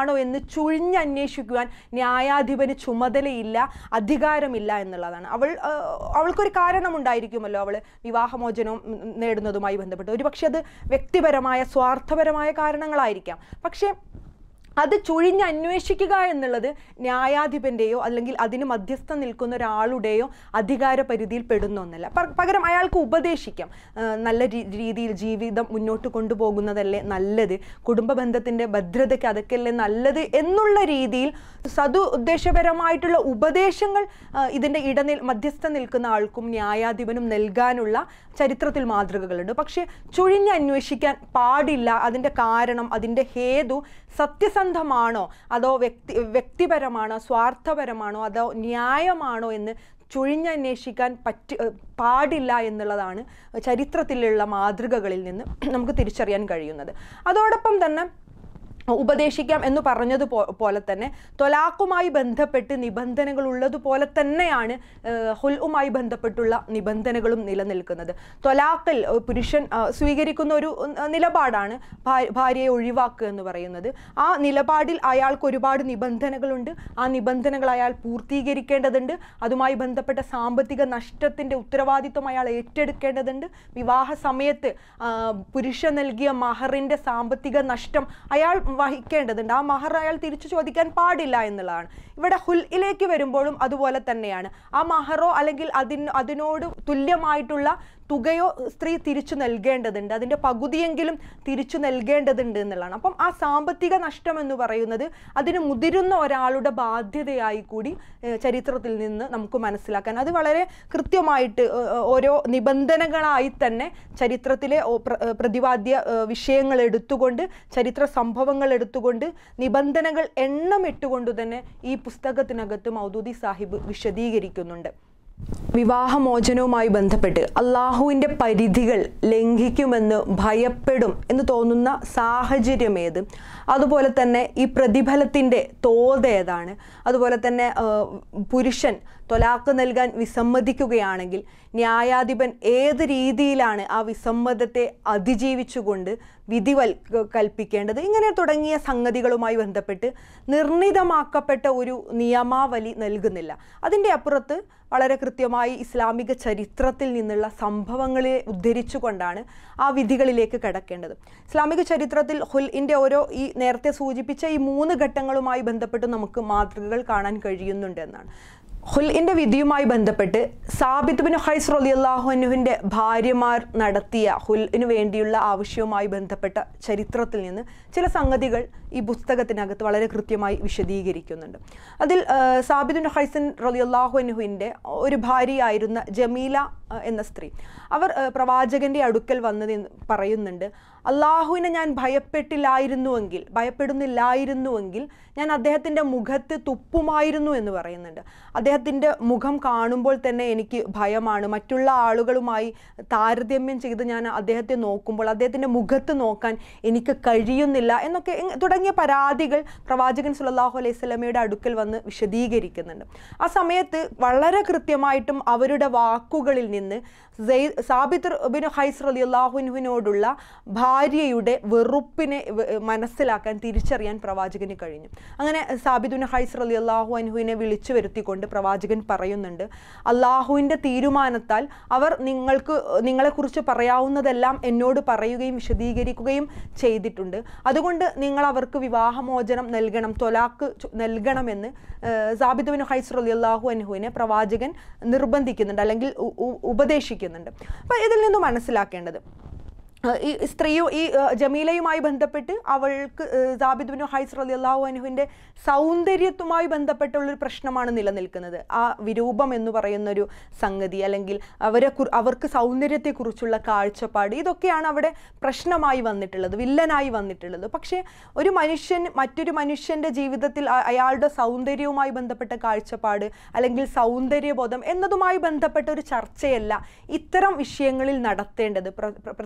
ശരിയാണോ എന്ന് ചുഴിഞ്ഞന്വേഷിക്കുവാൻ ന്യായാധിപന് ചുമതലയില്ല അധികാരമില്ല എന്നുള്ളതാണ് അവൾ ആ, അവൾക്കൊരു കാരണമുണ്ടായിരിക്കുമല്ലോ അവൾ വിവാഹമോചനം ഉം, നേടുന്നതുമായി ബന്ധപ്പെട്ട് ഒരുപക്ഷെ അത് വ്യക്തിപരമായ സ്വാർത്ഥപരമായ കാരണങ്ങളായിരിക്കാം പക്ഷേ അത് ചുഴിഞ്ഞ് അന്വേഷിക്കുക എന്നുള്ളത് ന്യായാധിപൻ്റെയോ അല്ലെങ്കിൽ അതിന് മധ്യസ്ഥം നിൽക്കുന്ന ഒരാളുടെയോ അധികാര പരിധിയിൽ പെടുന്ന ഒന്നല്ല പ- പകരം അയാൾക്ക് ഉപദേശിക്കാം ആ, നല്ല രീ- രീതിയിൽ ജീവിതം മുന്നോട്ട് കൊണ്ടുപോകുന്നതല്ലേ നല്ലത് കുടുംബ ബന്ധത്തിൻ്റെ ഭദ്രതയ്ക്ക് അതൊക്കെയല്ലേ നല്ലത് എന്നുള്ള രീതിയിൽ സതു ഉദ്ദേശപരമായിട്ടുള്ള ഉപദേശങ്ങൾ ആ, ഇതിൻ്റെ ഇടനിൽ മധ്യസ്ഥം നിൽക്കുന്ന ആൾക്കും ന്യായാധിപനും നൽകാനുള്ള ചരിത്രത്തിൽ മാതൃകകളുണ്ട് പക്ഷേ ചുഴിഞ്ഞ് അന്വേഷിക്കാൻ പാടില്ല അതിൻ്റെ കാരണം അതിൻ്റെ ഹേതു സത്യസന്ധമാണോ അതോ വ്യക്തി വ്യക്തിപരമാണോ സ്വാർത്ഥപരമാണോ അതോ ന്യായമാണോ എന്ന് ചുഴിഞ്ഞന്വേഷിക്കാൻ പറ്റി ഏഹ് പാടില്ല എന്നുള്ളതാണ് ചരിത്രത്തിലുള്ള മാതൃകകളിൽ നിന്ന് നമുക്ക് തിരിച്ചറിയാൻ കഴിയുന്നത് അതോടൊപ്പം തന്നെ ഉപദേശിക്കാം എന്ന് പറഞ്ഞത് പോ- പോലെ തന്നെ തൊലാഖുമായി ബന്ധപ്പെട്ട് നിബന്ധനകൾ ഉള്ളതുപോലെ തന്നെയാണ് ഏഹ്, ഹുൽഉമായി ബന്ധപ്പെട്ടുള്ള നിബന്ധനകളും നിലനിൽക്കുന്നത് തൊലാഖിൽ ഏഹ്, പുരുഷൻ ആ, സ്വീകരിക്കുന്ന ഒരു ഏഹ്, നിലപാടാണ് ഭാ- ഭാര്യയെ ഒഴിവാക്കുക എന്ന് പറയുന്നത് ആ നിലപാടിൽ അയാൾക്ക് ഒരുപാട് നിബന്ധനകളുണ്ട് ആ നിബന്ധനകൾ അയാൾ പൂർത്തീകരിക്കേണ്ടതുണ്ട് അതുമായി ബന്ധപ്പെട്ട സാമ്പത്തിക നഷ്ടത്തിൻ്റെ ഉത്തരവാദിത്വം അയാൾ ഏറ്റെടുക്കേണ്ടതുണ്ട് വിവാഹ സമയത്ത് ആ, പുരുഷൻ നൽകിയ മഹറിൻ്റെ സാമ്പത്തിക നഷ്ടം അയാൾ വഹിക്കേണ്ടതുണ്ട് ആ മഹർ അയാൾ തിരിച്ചു ചോദിക്കാൻ പാടില്ല എന്നുള്ളതാണ് ഇവിടെ ഹുൽയിലേക്ക് വരുമ്പോഴും അതുപോലെ തന്നെയാണ് ആ മഹറോ അല്ലെങ്കിൽ അതിന് അതിനോട് തുല്യമായിട്ടുള്ള തുകയോ സ്ത്രീ തിരിച്ചു നൽകേണ്ടതുണ്ട് അതിൻ്റെ പകുതിയെങ്കിലും തിരിച്ചു നൽകേണ്ടതുണ്ട് എന്നുള്ളതാണ് അപ്പം ആ സാമ്പത്തിക നഷ്ടം എന്ന് പറയുന്നത് അതിന് മുതിരുന്ന ഒരാളുടെ ബാധ്യതയായി കൂടി ഏഹ്, ചരിത്രത്തിൽ നിന്ന് നമുക്ക് മനസ്സിലാക്കാൻ അത് വളരെ കൃത്യമായിട്ട് ഏഹ്, ഓരോ നിബന്ധനകളായി തന്നെ ചരിത്രത്തിലെ ഓ- പ്ര- ഏഹ്, പ്രതിപാദ്യ ഏഹ്, വിഷയങ്ങൾ എടുത്തുകൊണ്ട് ചരിത്ര സംഭവങ്ങൾ എടുത്തുകൊണ്ട് നിബന്ധനകൾ എണ്ണമിട്ടുകൊണ്ട് തന്നെ ഈ പുസ്തകത്തിനകത്ത് മൗദൂദി സാഹിബ് വിശദീകരിക്കുന്നുണ്ട് വിവാഹമോചനവുമായി ബന്ധപ്പെട്ട് അള്ളാഹുവിൻ്റെ പരിധികൾ ലംഘിക്കുമെന്ന് ഭയപ്പെടും എന്ന് തോന്നുന്ന സാഹചര്യം ഏത് അതുപോലെ തന്നെ ഈ പ്രതിഫലത്തിൻ്റെ തോത് ഏതാണ് അതുപോലെ തന്നെ ആ, പുരുഷൻ തൊലാക്ക് നൽകാൻ വിസമ്മതിക്കുകയാണെങ്കിൽ ന്യായാധിപൻ ഏത് രീതിയിലാണ് ആ വിസമ്മതത്തെ അതിജീവിച്ചുകൊണ്ട് വിധി വൽ കൽപ്പിക്കേണ്ടത് ഇങ്ങനെ തുടങ്ങിയ സംഗതികളുമായി ബന്ധപ്പെട്ട് നിർണിതമാക്കപ്പെട്ട ഒരു നിയമാവലി നൽകുന്നില്ല അതിൻ്റെ അപ്പുറത്ത് വളരെ കൃത്യമായി ഇസ്ലാമിക ചരിത്രത്തിൽ നിന്നുള്ള സംഭവങ്ങളെ ഉദ്ധരിച്ചുകൊണ്ടാണ് ആ വിധികളിലേക്ക് കടക്കേണ്ടത് ഇസ്ലാമിക ചരിത്രത്തിൽ ഹുൽഇൻ്റെ ഓരോ ഈ നേരത്തെ സൂചിപ്പിച്ച ഈ മൂന്ന് ഘട്ടങ്ങളുമായി ബന്ധപ്പെട്ട് നമുക്ക് മാതൃകകൾ കാണാൻ കഴിയുന്നുണ്ട് എന്നാണ് ഹുൽഇൻ്റെ വിധിയുമായി ബന്ധപ്പെട്ട് സാബിദ് ബിൻ ഹൈസ് റലിയല്ലാഹുനുവിൻ്റെ ഭാര്യമാർ നടത്തിയ ഹുൽഇന് വേണ്ടിയുള്ള ആവശ്യവുമായി ബന്ധപ്പെട്ട ചരിത്രത്തിൽ നിന്ന് ചില സംഗതികൾ ഈ പുസ്തകത്തിനകത്ത് വളരെ കൃത്യമായി വിശദീകരിക്കുന്നുണ്ട് അതിൽ ആ, സാബിദ് ബിൻ ഹൈസൻ റലിയല്ലാഹുനുവിൻ്റെ ഒരു ഭാര്യയായിരുന്ന ജമീല ആ, എന്ന സ്ത്രീ അവർ ആ, പ്രവാചകന്റെ അടുക്കൽ വന്ന് നിന്ന് പറയുന്നുണ്ട് അള്ളാഹുവിനെ ഞാൻ ഭയപ്പെട്ടില്ലായിരുന്നുവെങ്കിൽ ഭയപ്പെടുന്നില്ലായിരുന്നുവെങ്കിൽ ഞാൻ അദ്ദേഹത്തിൻ്റെ മുഖത്ത് തുപ്പുമായിരുന്നു എന്ന് പറയുന്നുണ്ട് അദ്ദേഹത്തിൻ്റെ മുഖം കാണുമ്പോൾ തന്നെ എനിക്ക് ഭയമാണ് മറ്റുള്ള ആളുകളുമായി താരതമ്യം ചെയ്ത് ഞാൻ അദ്ദേഹത്തെ നോക്കുമ്പോൾ അദ്ദേഹത്തിൻ്റെ മുഖത്ത് നോക്കാൻ എനിക്ക് കഴിയുന്നില്ല എന്നൊക്കെ ഇങ് തുടങ്ങിയ പരാതികൾ പ്രവാചകൻ സുല്ലല്ലാഹു അലൈഹി സ്വലമയുടെ അടുക്കൽ വന്ന് വിശദീകരിക്കുന്നുണ്ട് ആ സമയത്ത് വളരെ കൃത്യമായിട്ടും അവരുടെ വാക്കുകളിൽ നിന്ന് സെയ്- സാബിത്ത് ബിൻ ഹൈസ് റലിയല്ലാഹുനുവിനോടുള്ള ഭാര്യയുടെ വെറുപ്പിനെ വ- മനസ്സിലാക്കാൻ തിരിച്ചറിയാൻ പ്രവാചകന് കഴിഞ്ഞു അങ്ങനെ സാബിദ് ബിൻ ഹൈസ് റലിയല്ലാഹു അനുഹുവിനെ വിളിച്ചു വരുത്തിക്കൊണ്ട് പ്രവാചകൻ പറയുന്നുണ്ട് അള്ളാഹുവിൻ്റെ തീരുമാനത്താൽ അവർ നിങ്ങൾക്ക് നിങ്ങളെക്കുറിച്ച് പറയാവുന്നതെല്ലാം എന്നോട് പറയുകയും വിശദീകരിക്കുകയും ചെയ്തിട്ടുണ്ട് അതുകൊണ്ട് നിങ്ങൾ അവർക്ക് വിവാഹമോചനം നൽകണം തൊലാക്ക് ചു- നൽകണമെന്ന് ഏഹ്, സാബിദ് ബിൻ ഹൈസ് റലിയല്ലാഹു അനുഹുവിനെ പ്രവാചകൻ നിർബന്ധിക്കുന്നുണ്ട് അല്ലെങ്കിൽ ഉ- ഉ- ഉപദേശിക്കുന്നുണ്ട് അപ്പോൾ ഇതിൽ നിന്ന് മനസ്സിലാക്കേണ്ടത് ആ, ഈ സ്ത്രീയും ഈ ആ, ജമീലയുമായി ബന്ധപ്പെട്ട് അവൾക്ക് സാബിദ് ബിൻ ഹൈസ് റലി അള്ളാഹു അനുവിൻ്റെ സൗന്ദര്യത്തുമായി ബന്ധപ്പെട്ടുള്ളൊരു പ്രശ്നമാണ് നിലനിൽക്കുന്നത് ആ വിരൂപം എന്ന് പറയുന്നൊരു സംഗതി അല്ലെങ്കിൽ അവരെ കുർ- അവർക്ക് സൗന്ദര്യത്തെക്കുറിച്ചുള്ള കാഴ്ചപ്പാട് ഇതൊക്കെയാണ് അവിടെ പ്രശ്നമായി വന്നിട്ടുള്ളത് വില്ലനായി വന്നിട്ടുള്ളത് പക്ഷേ ഒരു മനുഷ്യൻ മറ്റൊരു മനുഷ്യൻ്റെ ജീവിതത്തിൽ അ- അയാളുടെ സൗന്ദര്യവുമായി ബന്ധപ്പെട്ട കാഴ്ചപ്പാട് അല്ലെങ്കിൽ സൗന്ദര്യബോധം എന്നതുമായി ബന്ധപ്പെട്ട ഒരു ചർച്ചയല്ല ഇത്തരം വിഷയങ്ങളിൽ നടത്തേണ്ടത് പ്ര- പ്ര- പ്രത്യേകിച്ചും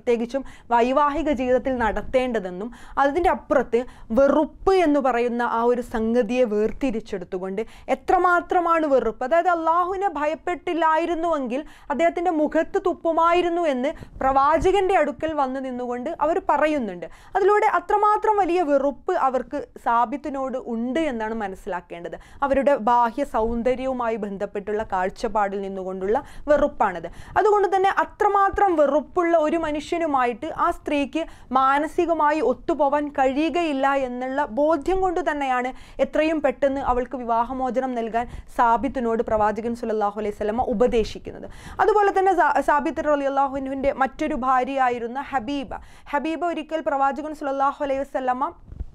വൈവാഹിക ജീവിതത്തിൽ നടത്തേണ്ടതെന്നും അതിൻ്റെ അപ്പുറത്ത് വെറുപ്പ് എന്ന് പറയുന്ന ആ ഒരു സംഗതിയെ വേർതിരിച്ചെടുത്തുകൊണ്ട് എത്രമാത്രമാണ് വെറുപ്പ് അതായത് അള്ളാഹുവിനെ ഭയപ്പെട്ടില്ലായിരുന്നുവെങ്കിൽ അദ്ദേഹത്തിൻ്റെ മുഖത്ത് തുപ്പുമായിരുന്നു എന്ന് പ്രവാചകന്റെ അടുക്കൽ വന്ന് നിന്നുകൊണ്ട് അവർ പറയുന്നുണ്ട് അതിലൂടെ അത്രമാത്രം വലിയ വെറുപ്പ് അവർക്ക് സാബിത്തിനോട് ഉണ്ട് എന്നാണ് മനസ്സിലാക്കേണ്ടത് അവരുടെ ബാഹ്യ സൗന്ദര്യവുമായി ബന്ധപ്പെട്ടുള്ള കാഴ്ചപ്പാടിൽ നിന്നുകൊണ്ടുള്ള വെറുപ്പാണിത് അതുകൊണ്ട് തന്നെ അത്രമാത്രം വെറുപ്പുള്ള ഒരു മനുഷ്യനുമായിട്ട് ആ സ്ത്രീക്ക് മാനസികമായി ഒത്തുപോവാൻ കഴിയുകയില്ല എന്നുള്ള ബോധ്യം കൊണ്ട് തന്നെയാണ് എത്രയും പെട്ടെന്ന് അവൾക്ക് വിവാഹമോചനം നൽകാൻ സാബിത്തിനോട് പ്രവാചകൻ സുലല്ലാഹു അലൈഹി സ്വലമ ഉപദേശിക്കുന്നത് അതുപോലെ തന്നെ സാ- സാബിത്ത് അലി അള്ളാഹുവിൻ്റെ മറ്റൊരു ഭാര്യയായിരുന്ന ഹബീബ ഹബീബ ഒരിക്കൽ പ്രവാചകൻ സുലല്ലാഹു അലൈഹി വസ്ലമ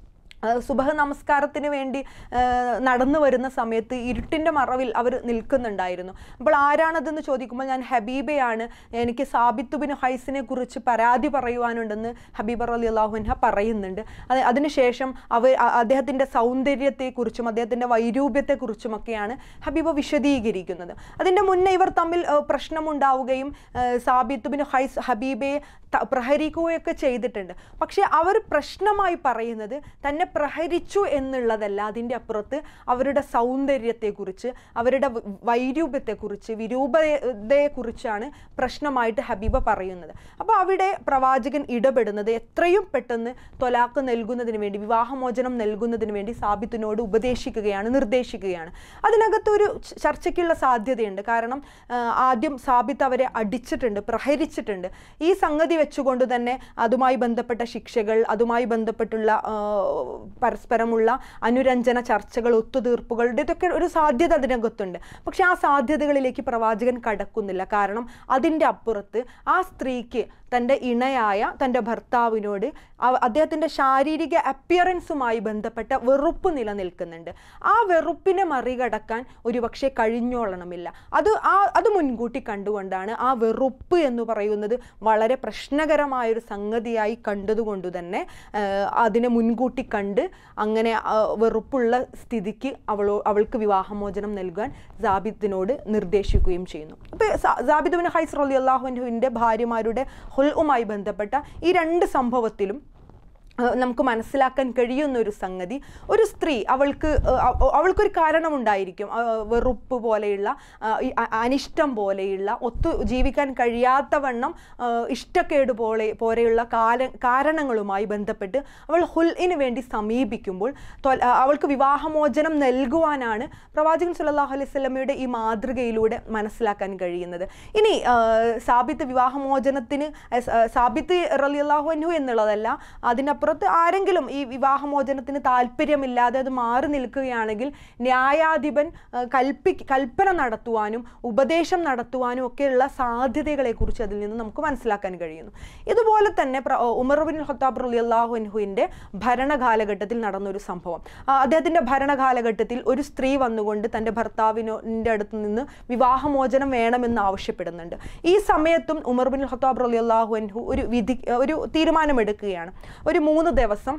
സുബഹ നമസ്കാരത്തിന് വേണ്ടി ആ, നടന്നു വരുന്ന സമയത്ത് ഇരുട്ടിൻ്റെ മറവിൽ അവർ നിൽക്കുന്നുണ്ടായിരുന്നു അപ്പോൾ ആരാണതെന്ന് ചോദിക്കുമ്പോൾ ഞാൻ ഹബീബയാണ് എനിക്ക് സാബിത്ത് ബിൻ ഹൈസിനെ കുറിച്ച് പരാതി പറയുവാനുണ്ടെന്ന് ഹബീബ അലി അള്ളാഹുൻഹ പറയുന്നുണ്ട് അത് അതിനുശേഷം അവർ അ- അദ്ദേഹത്തിൻ്റെ സൗന്ദര്യത്തെക്കുറിച്ചും അദ്ദേഹത്തിൻ്റെ വൈരൂപ്യത്തെക്കുറിച്ചുമൊക്കെയാണ് ഹബീബ വിശദീകരിക്കുന്നത് അതിൻ്റെ മുന്നേ ഇവർ തമ്മിൽ ആ, പ്രശ്നമുണ്ടാവുകയും ആ, സാബിത്ത് ബിൻ ഹൈസ് ഹബീബയെ ത- പ്രഹരിക്കുകയൊക്കെ ചെയ്തിട്ടുണ്ട് പക്ഷേ അവർ പ്രശ്നമായി പറയുന്നത് തന്നെ പ്രഹരിച്ചു എന്നുള്ളതല്ല അതിൻ്റെ അപ്പുറത്ത് അവരുടെ സൗന്ദര്യത്തെക്കുറിച്ച് അവരുടെ വ- വൈരൂപ്യത്തെക്കുറിച്ച് വിരൂപതയെക്കുറിച്ചാണ് പ്രശ്നമായിട്ട് ഹബീബ പറയുന്നത് അപ്പോൾ അവിടെ പ്രവാചകൻ ഇടപെടുന്നത് എത്രയും പെട്ടെന്ന് തൊലാക്ക് നൽകുന്നതിന് വേണ്ടി വിവാഹമോചനം നൽകുന്നതിന് വേണ്ടി സാബിത്തിനോട് ഉപദേശിക്കുകയാണ് നിർദ്ദേശിക്കുകയാണ് അതിനകത്തൊരു ച- ചർച്ചയ്ക്കുള്ള സാധ്യതയുണ്ട് കാരണം ആ, ആദ്യം സാബിത്ത് അവരെ അടിച്ചിട്ടുണ്ട് പ്രഹരിച്ചിട്ടുണ്ട് ഈ സംഗതി വെച്ചുകൊണ്ട് തന്നെ അതുമായി ബന്ധപ്പെട്ട ശിക്ഷകൾ അതുമായി ബന്ധപ്പെട്ടുള്ള ആ, പരസ്പരമുള്ള അനുരഞ്ജന ചർച്ചകൾ ഒത്തുതീർപ്പുകളുടെ ഇതൊക്കെ ഒരു സാധ്യത അതിനകത്തുണ്ട് പക്ഷെ ആ സാധ്യതകളിലേക്ക് പ്രവാചകൻ കടക്കുന്നില്ല കാരണം അതിൻ്റെ അപ്പുറത്ത് ആ സ്ത്രീക്ക് തൻ്റെ ഇണയായ തൻ്റെ ഭർത്താവിനോട് അവ- അദ്ദേഹത്തിൻ്റെ ശാരീരിക അപ്പിയറൻസുമായി ബന്ധപ്പെട്ട വെറുപ്പ് നിലനിൽക്കുന്നുണ്ട് ആ വെറുപ്പിനെ മറികടക്കാൻ ഒരുപക്ഷെ കഴിഞ്ഞോളണമില്ല അത് ആ അത് മുൻകൂട്ടി കണ്ടുകൊണ്ടാണ് ആ വെറുപ്പ് എന്ന് പറയുന്നത് വളരെ പ്രശ്നകരമായൊരു സംഗതിയായി കണ്ടതുകൊണ്ട് തന്നെ ആ, അതിനെ മുൻകൂട്ടി കണ്ട് അങ്ങനെ ആ, വെറുപ്പുള്ള സ്ഥിതിക്ക് അവളോ അവൾക്ക് വിവാഹമോചനം നൽകാൻ ജാബിത്തിനോട് നിർദ്ദേശിക്കുകയും ചെയ്യുന്നു അപ്പോൾ ജാബിദ് ബിൻ ഹൈസ് റലി അള്ളാഹുവിൻ്റെ ഭാര്യമാരുടെ ഹുൽഉമായി ബന്ധപ്പെട്ട ഈ രണ്ട് സംഭവത്തിലും ഏഹ് നമുക്ക് മനസ്സിലാക്കാൻ കഴിയുന്ന ഒരു സംഗതി ഒരു സ്ത്രീ അവൾക്ക് ഏഹ് അവ- അവൾക്കൊരു കാരണമുണ്ടായിരിക്കും ഏഹ് വെറുപ്പ് പോലെയുള്ള ഏഹ് ഈ അ- അനിഷ്ടം പോലെയുള്ള ഒത്തു ജീവിക്കാൻ കഴിയാത്തവണ്ണം ഏഹ് ഇഷ്ടക്കേട് പോലെ പോലെയുള്ള കാല കാരണങ്ങളുമായി ബന്ധപ്പെട്ട് അവൾ ഹുൽഇന് വേണ്ടി സമീപിക്കുമ്പോൾ തൊൽ- ആ, അവൾക്ക് വിവാഹമോചനം നൽകുവാനാണ് പ്രവാചകൻ സുല്ലല്ലാഹു അലൈഹി സ്വലമയുടെ ഈ മാതൃകയിലൂടെ മനസ്സിലാക്കാൻ കഴിയുന്നത് ഇനി ഏഹ് സാബിത്ത് വിവാഹമോചനത്തിന് ഏഹ് സ- സാബിത്ത് റലിയല്ലാഹു അൻഹു എന്നുള്ളതല്ല അതിനപ്പുറത്ത് ആരെങ്കിലും ഈ വിവാഹമോചനത്തിന് താല്പര്യമില്ലാതെ അത് മാറി നിൽക്കുകയാണെങ്കിൽ ന്യായാധിപൻ ഏഹ് കൽപ്പി കൽപ്പന നടത്തുവാനും ഉപദേശം നടത്തുവാനും ഒക്കെയുള്ള സാധ്യതകളെക്കുറിച്ച് അതിൽ നിന്ന് നമുക്ക് മനസ്സിലാക്കാൻ കഴിയുന്നു ഇതുപോലെ തന്നെ പ്ര- ഉമർ ബിൻ ഖത്താബ് റളിയല്ലാഹു അൻഹുവിൻ്റെ ഭരണകാലഘട്ടത്തിൽ നടന്നൊരു സംഭവം ആ, അദ്ദേഹത്തിൻ്റെ ഭരണകാലഘട്ടത്തിൽ ഒരു സ്ത്രീ വന്നുകൊണ്ട് തൻ്റെ ഭർത്താവിൻ്റെ അടുത്ത് നിന്ന് വിവാഹമോചനം വേണമെന്ന് ആവശ്യപ്പെടുന്നുണ്ട് ഈ സമയത്തും ഉമർ ബിൻ ഖത്താബ് റളിയല്ലാഹു അൻഹു ഒരു വിധി ഒരു തീരുമാനമെടുക്കുകയാണ് ഒരു മൂന്ന് ദിവസം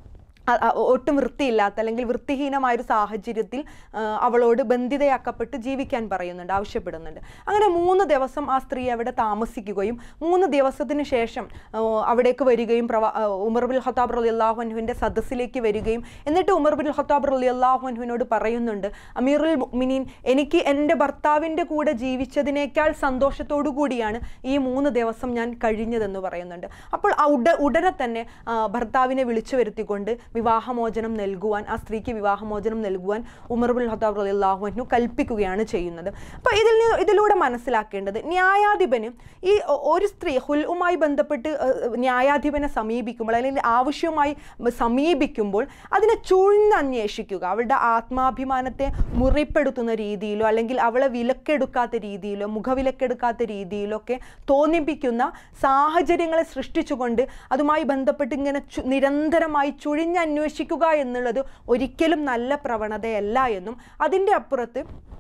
അ- അ- ഒട്ടും വൃത്തിയില്ലാത്ത അല്ലെങ്കിൽ വൃത്തിഹീനമായൊരു സാഹചര്യത്തിൽ ആ, അവളോട് ബന്ധിതയാക്കപ്പെട്ട് ജീവിക്കാൻ പറയുന്നുണ്ട് ആവശ്യപ്പെടുന്നുണ്ട് അങ്ങനെ മൂന്ന് ദിവസം ആ സ്ത്രീ അവിടെ താമസിക്കുകയും മൂന്ന് ദിവസത്തിന് ശേഷം ആ, അവിടേക്ക് വരികയും പ്രവാ ആ, ഉമർ ബിൻ ഖത്താബ് റലി അള്ളാഹുൻഹുവിൻ്റെ സദസ്സിലേക്ക് വരികയും എന്നിട്ട് ഉമർ ബിൻ ഖത്താബ് റലി അള്ളാഹുൻഹുവിനോട് പറയുന്നുണ്ട് അമീറുൽ മുഅ്മിനീൻ എനിക്ക് എൻ്റെ ഭർത്താവിൻ്റെ കൂടെ ജീവിച്ചതിനേക്കാൾ സന്തോഷത്തോടു കൂടിയാണ് ഈ മൂന്ന് ദിവസം ഞാൻ കഴിഞ്ഞതെന്ന് പറയുന്നുണ്ട് അപ്പോൾ ആ ഉട ഉടനെ തന്നെ ആ, ഭർത്താവിനെ വിളിച്ചു വരുത്തിക്കൊണ്ട് വിവാഹമോചനം നൽകുവാൻ ആ സ്ത്രീക്ക് വിവാഹമോചനം നൽകുവാൻ ഉമർ ബുൽ ഹത്താബ് അള്ളാഹുവിനു കൽപ്പിക്കുകയാണ് ചെയ്യുന്നത് അപ്പോൾ ഇതിൽ നിന്ന് ഇതിലൂടെ മനസ്സിലാക്കേണ്ടത് ന്യായാധിപന് ഈ ഒ- ഒരു സ്ത്രീ ഹുൽഉമായി ബന്ധപ്പെട്ട് ഏഹ്, ന്യായാധിപനെ സമീപിക്കുമ്പോൾ അല്ലെങ്കിൽ ആവശ്യമായി സമീപിക്കുമ്പോൾ അതിനെ ചൂഴ്ന്നന്വേഷിക്കുക അവളുടെ ആത്മാഭിമാനത്തെ മുറിപ്പെടുത്തുന്ന രീതിയിലോ അല്ലെങ്കിൽ അവളെ വിലക്കെടുക്കാത്ത രീതിയിലോ മുഖവിലക്കെടുക്കാത്ത രീതിയിലോ ഒക്കെ തോന്നിപ്പിക്കുന്ന സാഹചര്യങ്ങളെ സൃഷ്ടിച്ചുകൊണ്ട് അതുമായി ബന്ധപ്പെട്ട് ഇങ്ങനെ ചു- നിരന്തരമായി ചുഴിഞ്ഞന്വേഷിക്കുക എന്നുള്ളത് ഒരിക്കലും നല്ല പ്രവണതയല്ല എന്നും അതിൻ്റെ അപ്പുറത്ത്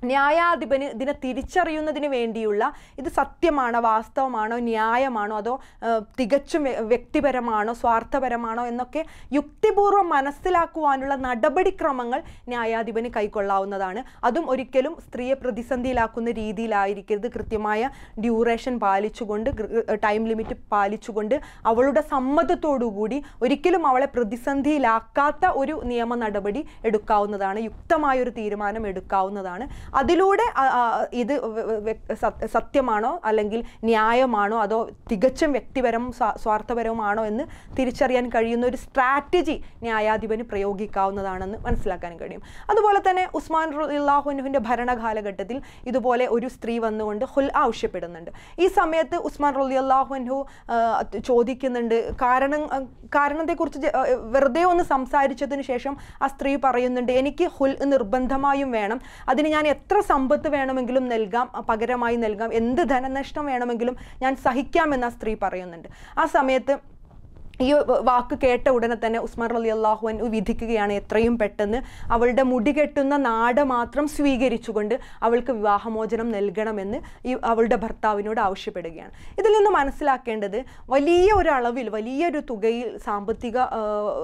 ന്യായാധിപന് ഇതിനെ തിരിച്ചറിയുന്നതിന് വേണ്ടിയുള്ള ഇത് സത്യമാണോ വാസ്തവമാണോ ന്യായമാണോ അതോ ആ, തികച്ചും വ്യ- വ്യക്തിപരമാണോ സ്വാർത്ഥപരമാണോ എന്നൊക്കെ യുക്തിപൂർവ്വം മനസ്സിലാക്കുവാനുള്ള നടപടിക്രമങ്ങൾ ന്യായാധിപന് കൈക്കൊള്ളാവുന്നതാണ് അതും ഒരിക്കലും സ്ത്രീയെ പ്രതിസന്ധിയിലാക്കുന്ന രീതിയിലായിരിക്കരുത് കൃത്യമായ ഡ്യൂറേഷൻ പാലിച്ചുകൊണ്ട് ടൈം ലിമിറ്റ് പാലിച്ചുകൊണ്ട് അവളുടെ സമ്മതത്തോടുകൂടി ഒരിക്കലും അവളെ പ്രതിസന്ധിയിലാക്കാത്ത ഒരു നിയമ നടപടി എടുക്കാവുന്നതാണ് യുക്തമായ ഒരു തീരുമാനം എടുക്കാവുന്നതാണ് അതിലൂടെ ആ, ആ, ഇത് വ- വ- വ്യ- സ- സത്യമാണോ അല്ലെങ്കിൽ ന്യായമാണോ അതോ തികച്ചും വ്യക്തിപരവും സ്വാ- സ്വാർത്ഥപരവുമാണോ എന്ന് തിരിച്ചറിയാൻ കഴിയുന്ന ഒരു സ്ട്രാറ്റജി ന്യായാധിപന് പ്രയോഗിക്കാവുന്നതാണെന്ന് മനസ്സിലാക്കാൻ കഴിയും അതുപോലെ തന്നെ ഉസ്മാൻ റുല്ലാഹുനുവിൻ്റെ ഭരണകാലഘട്ടത്തിൽ ഇതുപോലെ ഒരു സ്ത്രീ വന്നുകൊണ്ട് ഹുൽ ആവശ്യപ്പെടുന്നുണ്ട് ഈ സമയത്ത് ഉസ്മാൻ റുലി അള്ളാഹുൻഹു ചോദിക്കുന്നുണ്ട് കാരണം ആ, കാരണത്തെക്കുറിച്ച് ജ- ആ, വെറുതെ ഒന്ന് സംസാരിച്ചതിന് ശേഷം ആ സ്ത്രീ പറയുന്നുണ്ട് എനിക്ക് ഹുൽ നിർബന്ധമായും വേണം അതിന് ഞാൻ എത്ര സമ്പത്ത് വേണമെങ്കിലും നൽകാം ആ, പകരമായി നൽകാം എന്ത് ധനനഷ്ടം വേണമെങ്കിലും ഞാൻ സഹിക്കാമെന്ന് ആ സ്ത്രീ പറയുന്നുണ്ട് ആ സമയത്ത് ഈ വാക്ക് കേട്ട ഉടനെ തന്നെ ഉസ്മാൻ അലി അള്ളാഹുവൻ വിധിക്കുകയാണ് എത്രയും പെട്ടെന്ന് അവളുടെ മുടി കെട്ടുന്ന നാട് മാത്രം സ്വീകരിച്ചുകൊണ്ട് അവൾക്ക് വിവാഹമോചനം നൽകണമെന്ന് ഈ അവളുടെ ഭർത്താവിനോട് ആവശ്യപ്പെടുകയാണ് ഇതിൽ നിന്ന് മനസ്സിലാക്കേണ്ടത് വലിയ ഒരു അളവിൽ വലിയൊരു തുകയിൽ സാമ്പത്തിക ആ,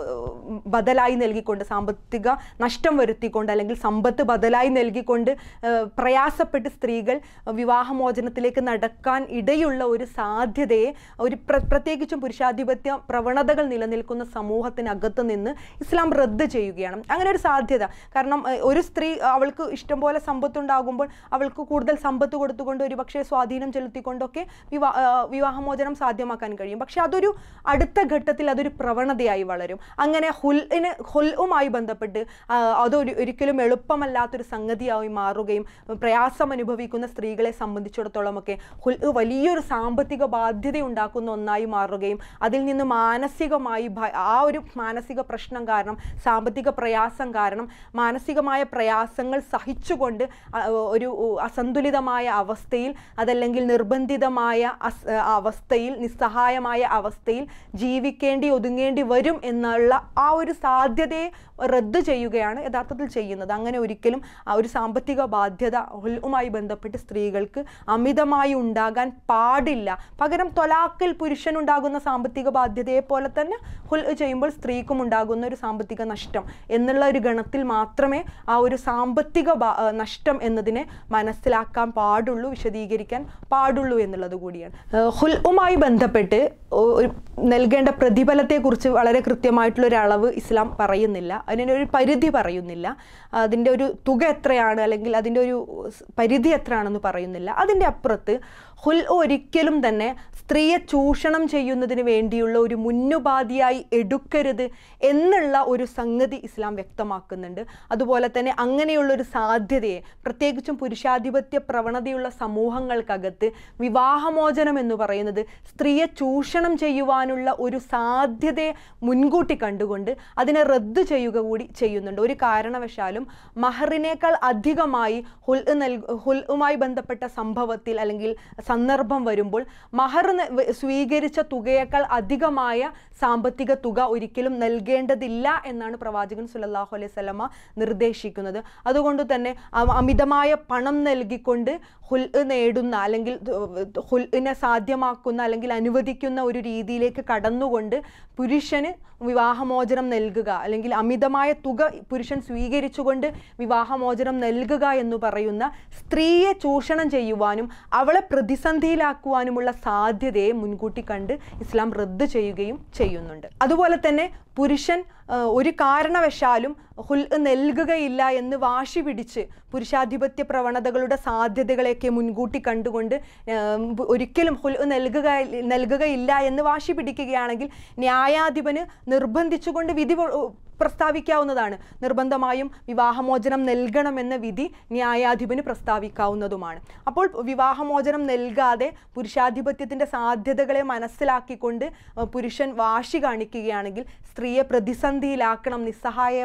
ബദലായി നൽകിക്കൊണ്ട് സാമ്പത്തിക നഷ്ടം വരുത്തിക്കൊണ്ട് അല്ലെങ്കിൽ സമ്പത്ത് ബദലായി നൽകിക്കൊണ്ട് ആ, പ്രയാസപ്പെട്ട് സ്ത്രീകൾ വിവാഹമോചനത്തിലേക്ക് നടക്കാൻ ഇടയുള്ള ഒരു സാധ്യതയെ ഒരു പ്ര- പ്രത്യേകിച്ചും പുരുഷാധിപത്യ പ്രവണതകൾ നിലനിൽക്കുന്ന സമൂഹത്തിനകത്ത് നിന്ന് ഇസ്ലാം റദ്ദ് ചെയ്യുകയാണ് അങ്ങനെ ഒരു സാധ്യത കാരണം ഏഹ്, ഒരു സ്ത്രീ അവൾക്ക് ഇഷ്ടംപോലെ സമ്പത്തുണ്ടാകുമ്പോൾ അവൾക്ക് കൂടുതൽ സമ്പത്ത് കൊടുത്തുകൊണ്ട് ഒരു പക്ഷേ സ്വാധീനം ചെലുത്തിക്കൊണ്ടൊക്കെ വിവാ ആഹ് വിവാഹമോചനം സാധ്യമാക്കാൻ കഴിയും പക്ഷെ അതൊരു അടുത്ത ഘട്ടത്തിൽ അതൊരു പ്രവണതയായി വളരും അങ്ങനെ ഹുൽന് ഹുൽവുമായി ബന്ധപ്പെട്ട് ആഹ് അതൊരു ഒരിക്കലും എളുപ്പമല്ലാത്തൊരു സംഗതിയായി മാറുകയും പ്രയാസം അനുഭവിക്കുന്ന സ്ത്രീകളെ സംബന്ധിച്ചിടത്തോളമൊക്കെ ഹുൽ വലിയൊരു സാമ്പത്തിക ബാധ്യത ഉണ്ടാക്കുന്ന ഒന്നായി മാറുകയും അതിൽ നിന്ന് മാനസികമായി ഭ- ആ ഒരു മാനസിക പ്രശ്നം കാരണം സാമ്പത്തിക പ്രയാസം കാരണം മാനസികമായ പ്രയാസങ്ങൾ സഹിച്ചുകൊണ്ട് അ- ഒരു അസന്തുലിതമായ അവസ്ഥയിൽ അതല്ലെങ്കിൽ നിർബന്ധിതമായ അസ് അവസ്ഥയിൽ നിസ്സഹായമായ അവസ്ഥയിൽ ജീവിക്കേണ്ടി ഒതുങ്ങേണ്ടി വരും എന്നുള്ള ആ ഒരു സാധ്യതയെ റദ്ദ് ചെയ്യുകയാണ് യഥാർത്ഥത്തിൽ ചെയ്യുന്നത് അങ്ങനെ ഒരിക്കലും ആ ഒരു സാമ്പത്തിക ബാധ്യത ഹുൽവുമായി ബന്ധപ്പെട്ട് സ്ത്രീകൾക്ക് അമിതമായി ഉണ്ടാകാൻ പാടില്ല പകരം തൊലാക്കിൽ പുരുഷനുണ്ടാകുന്ന സാമ്പത്തിക ബാധ്യതയെ പോലെ തന്നെ ഹുൽ ചെയ്യുമ്പോൾ സ്ത്രീക്കും ഉണ്ടാകുന്ന ഒരു സാമ്പത്തിക നഷ്ടം എന്നുള്ള ഒരു ഗണത്തിൽ മാത്രമേ ആ ഒരു സാമ്പത്തിക ബാ- ആ, നഷ്ടം എന്നതിനെ മനസ്സിലാക്കാൻ പാടുള്ളൂ വിശദീകരിക്കാൻ പാടുള്ളൂ എന്നുള്ളത് കൂടിയാണ് ഏഹ് ഹുൽവുമായി ബന്ധപ്പെട്ട് ഒ- ഒരു നൽകേണ്ട പ്രതിഫലത്തെക്കുറിച്ച് വളരെ കൃത്യമായിട്ടുള്ള ഒരു അളവ് ഇസ്ലാം പറയുന്നില്ല അതിനൊരു പരിധി പറയുന്നില്ല അതിൻ്റെ ഒരു തുക എത്രയാണ് അല്ലെങ്കിൽ അതിൻ്റെ ഒരു സ് പരിധി എത്രയാണെന്ന് പറയുന്നില്ല അതിൻ്റെ അപ്പുറത്ത് ഹുൽ ഒരിക്കലും തന്നെ സ്ത്രീയെ ചൂഷണം ചെയ്യുന്നതിന് വേണ്ടിയുള്ള ഒരു മുന്നുപാധിയായി എടുക്കരുത് എന്നുള്ള ഒരു സംഗതി ഇസ്ലാം വ്യക്തമാക്കുന്നുണ്ട് അതുപോലെ തന്നെ അങ്ങനെയുള്ള ഒരു സാധ്യതയെ പ്രത്യേകിച്ചും പുരുഷാധിപത്യ പ്രവണതയുള്ള സമൂഹങ്ങൾക്കകത്ത് വിവാഹമോചനം എന്ന് പറയുന്നത് സ്ത്രീയെ ചൂഷണം ചെയ്യുവാനുള്ള ഒരു സാധ്യതയെ മുൻകൂട്ടി കണ്ടുകൊണ്ട് അതിനെ റദ്ദ് ചെയ്യുക കൂടി ചെയ്യുന്നുണ്ട് ഒരു കാരണവശാലും മഹറിനേക്കാൾ അധികമായി ഹുൽ നൽ ഹുൽവുമായി ബന്ധപ്പെട്ട സംഭവത്തിൽ അല്ലെങ്കിൽ സന്ദർഭം വരുമ്പോൾ മഹർ ന- വ- സ്വീകരിച്ച തുകയേക്കാൾ അധികമായ സാമ്പത്തിക തുക ഒരിക്കലും നൽകേണ്ടതില്ല എന്നാണ് പ്രവാചകൻ സുല്ലല്ലാഹു അലൈഹി സ്വലമ നിർദ്ദേശിക്കുന്നത് അതുകൊണ്ട് തന്നെ അ- അമിതമായ പണം നൽകിക്കൊണ്ട് ഹുൽ നേടുന്ന അല്ലെങ്കിൽ ഹുൽനെ സാധ്യമാക്കുന്ന അല്ലെങ്കിൽ അനുവദിക്കുന്ന ഒരു രീതിയിലേക്ക് കടന്നുകൊണ്ട് പുരുഷന് വിവാഹമോചനം നൽകുക അല്ലെങ്കിൽ അമിതമായ തുക പുരുഷൻ സ്വീകരിച്ചുകൊണ്ട് വിവാഹമോചനം നൽകുക എന്ന് പറയുന്ന സ്ത്രീയെ ചൂഷണം ചെയ്യുവാനും അവളെ പ്രതിസന്ധിയിലാക്കുവാനുമുള്ള സാധ്യതയെ മുൻകൂട്ടി കണ്ട് ഇസ്ലാം റദ്ദ് ചെയ്യുകയും ചെയ്യുന്നുണ്ട് അതുപോലെ തന്നെ പുരുഷൻ ആ, ഒരു കാരണവശാലും ഹുൽ നൽകുകയില്ല എന്ന് വാശി പിടിച്ച് പുരുഷാധിപത്യ പ്രവണതകളുടെ സാധ്യതകളെയൊക്കെ മുൻകൂട്ടി കണ്ടുകൊണ്ട് ഉം, ഒരിക്കലും ഹുൽ നൽകുക നൽകുകയില്ല എന്ന് വാശി പിടിക്കുകയാണെങ്കിൽ ന്യായാധിപന് നിർബന്ധിച്ചുകൊണ്ട് വിധി പൊ- പ്രസ്താവിക്കാവുന്നതാണ് നിർബന്ധമായും വിവാഹമോചനം നൽകണമെന്ന വിധി ന്യായാധിപന് പ്രസ്താവിക്കാവുന്നതുമാണ് അപ്പോൾ വിവാഹമോചനം നൽകാതെ പുരുഷാധിപത്യത്തിൻ്റെ സാധ്യതകളെ മനസ്സിലാക്കിക്കൊണ്ട് അഹ് പുരുഷൻ വാശി കാണിക്കുകയാണെങ്കിൽ സ്ത്രീയെ പ്രതിസന്ധിയിലാക്കണം നിസ്സഹായ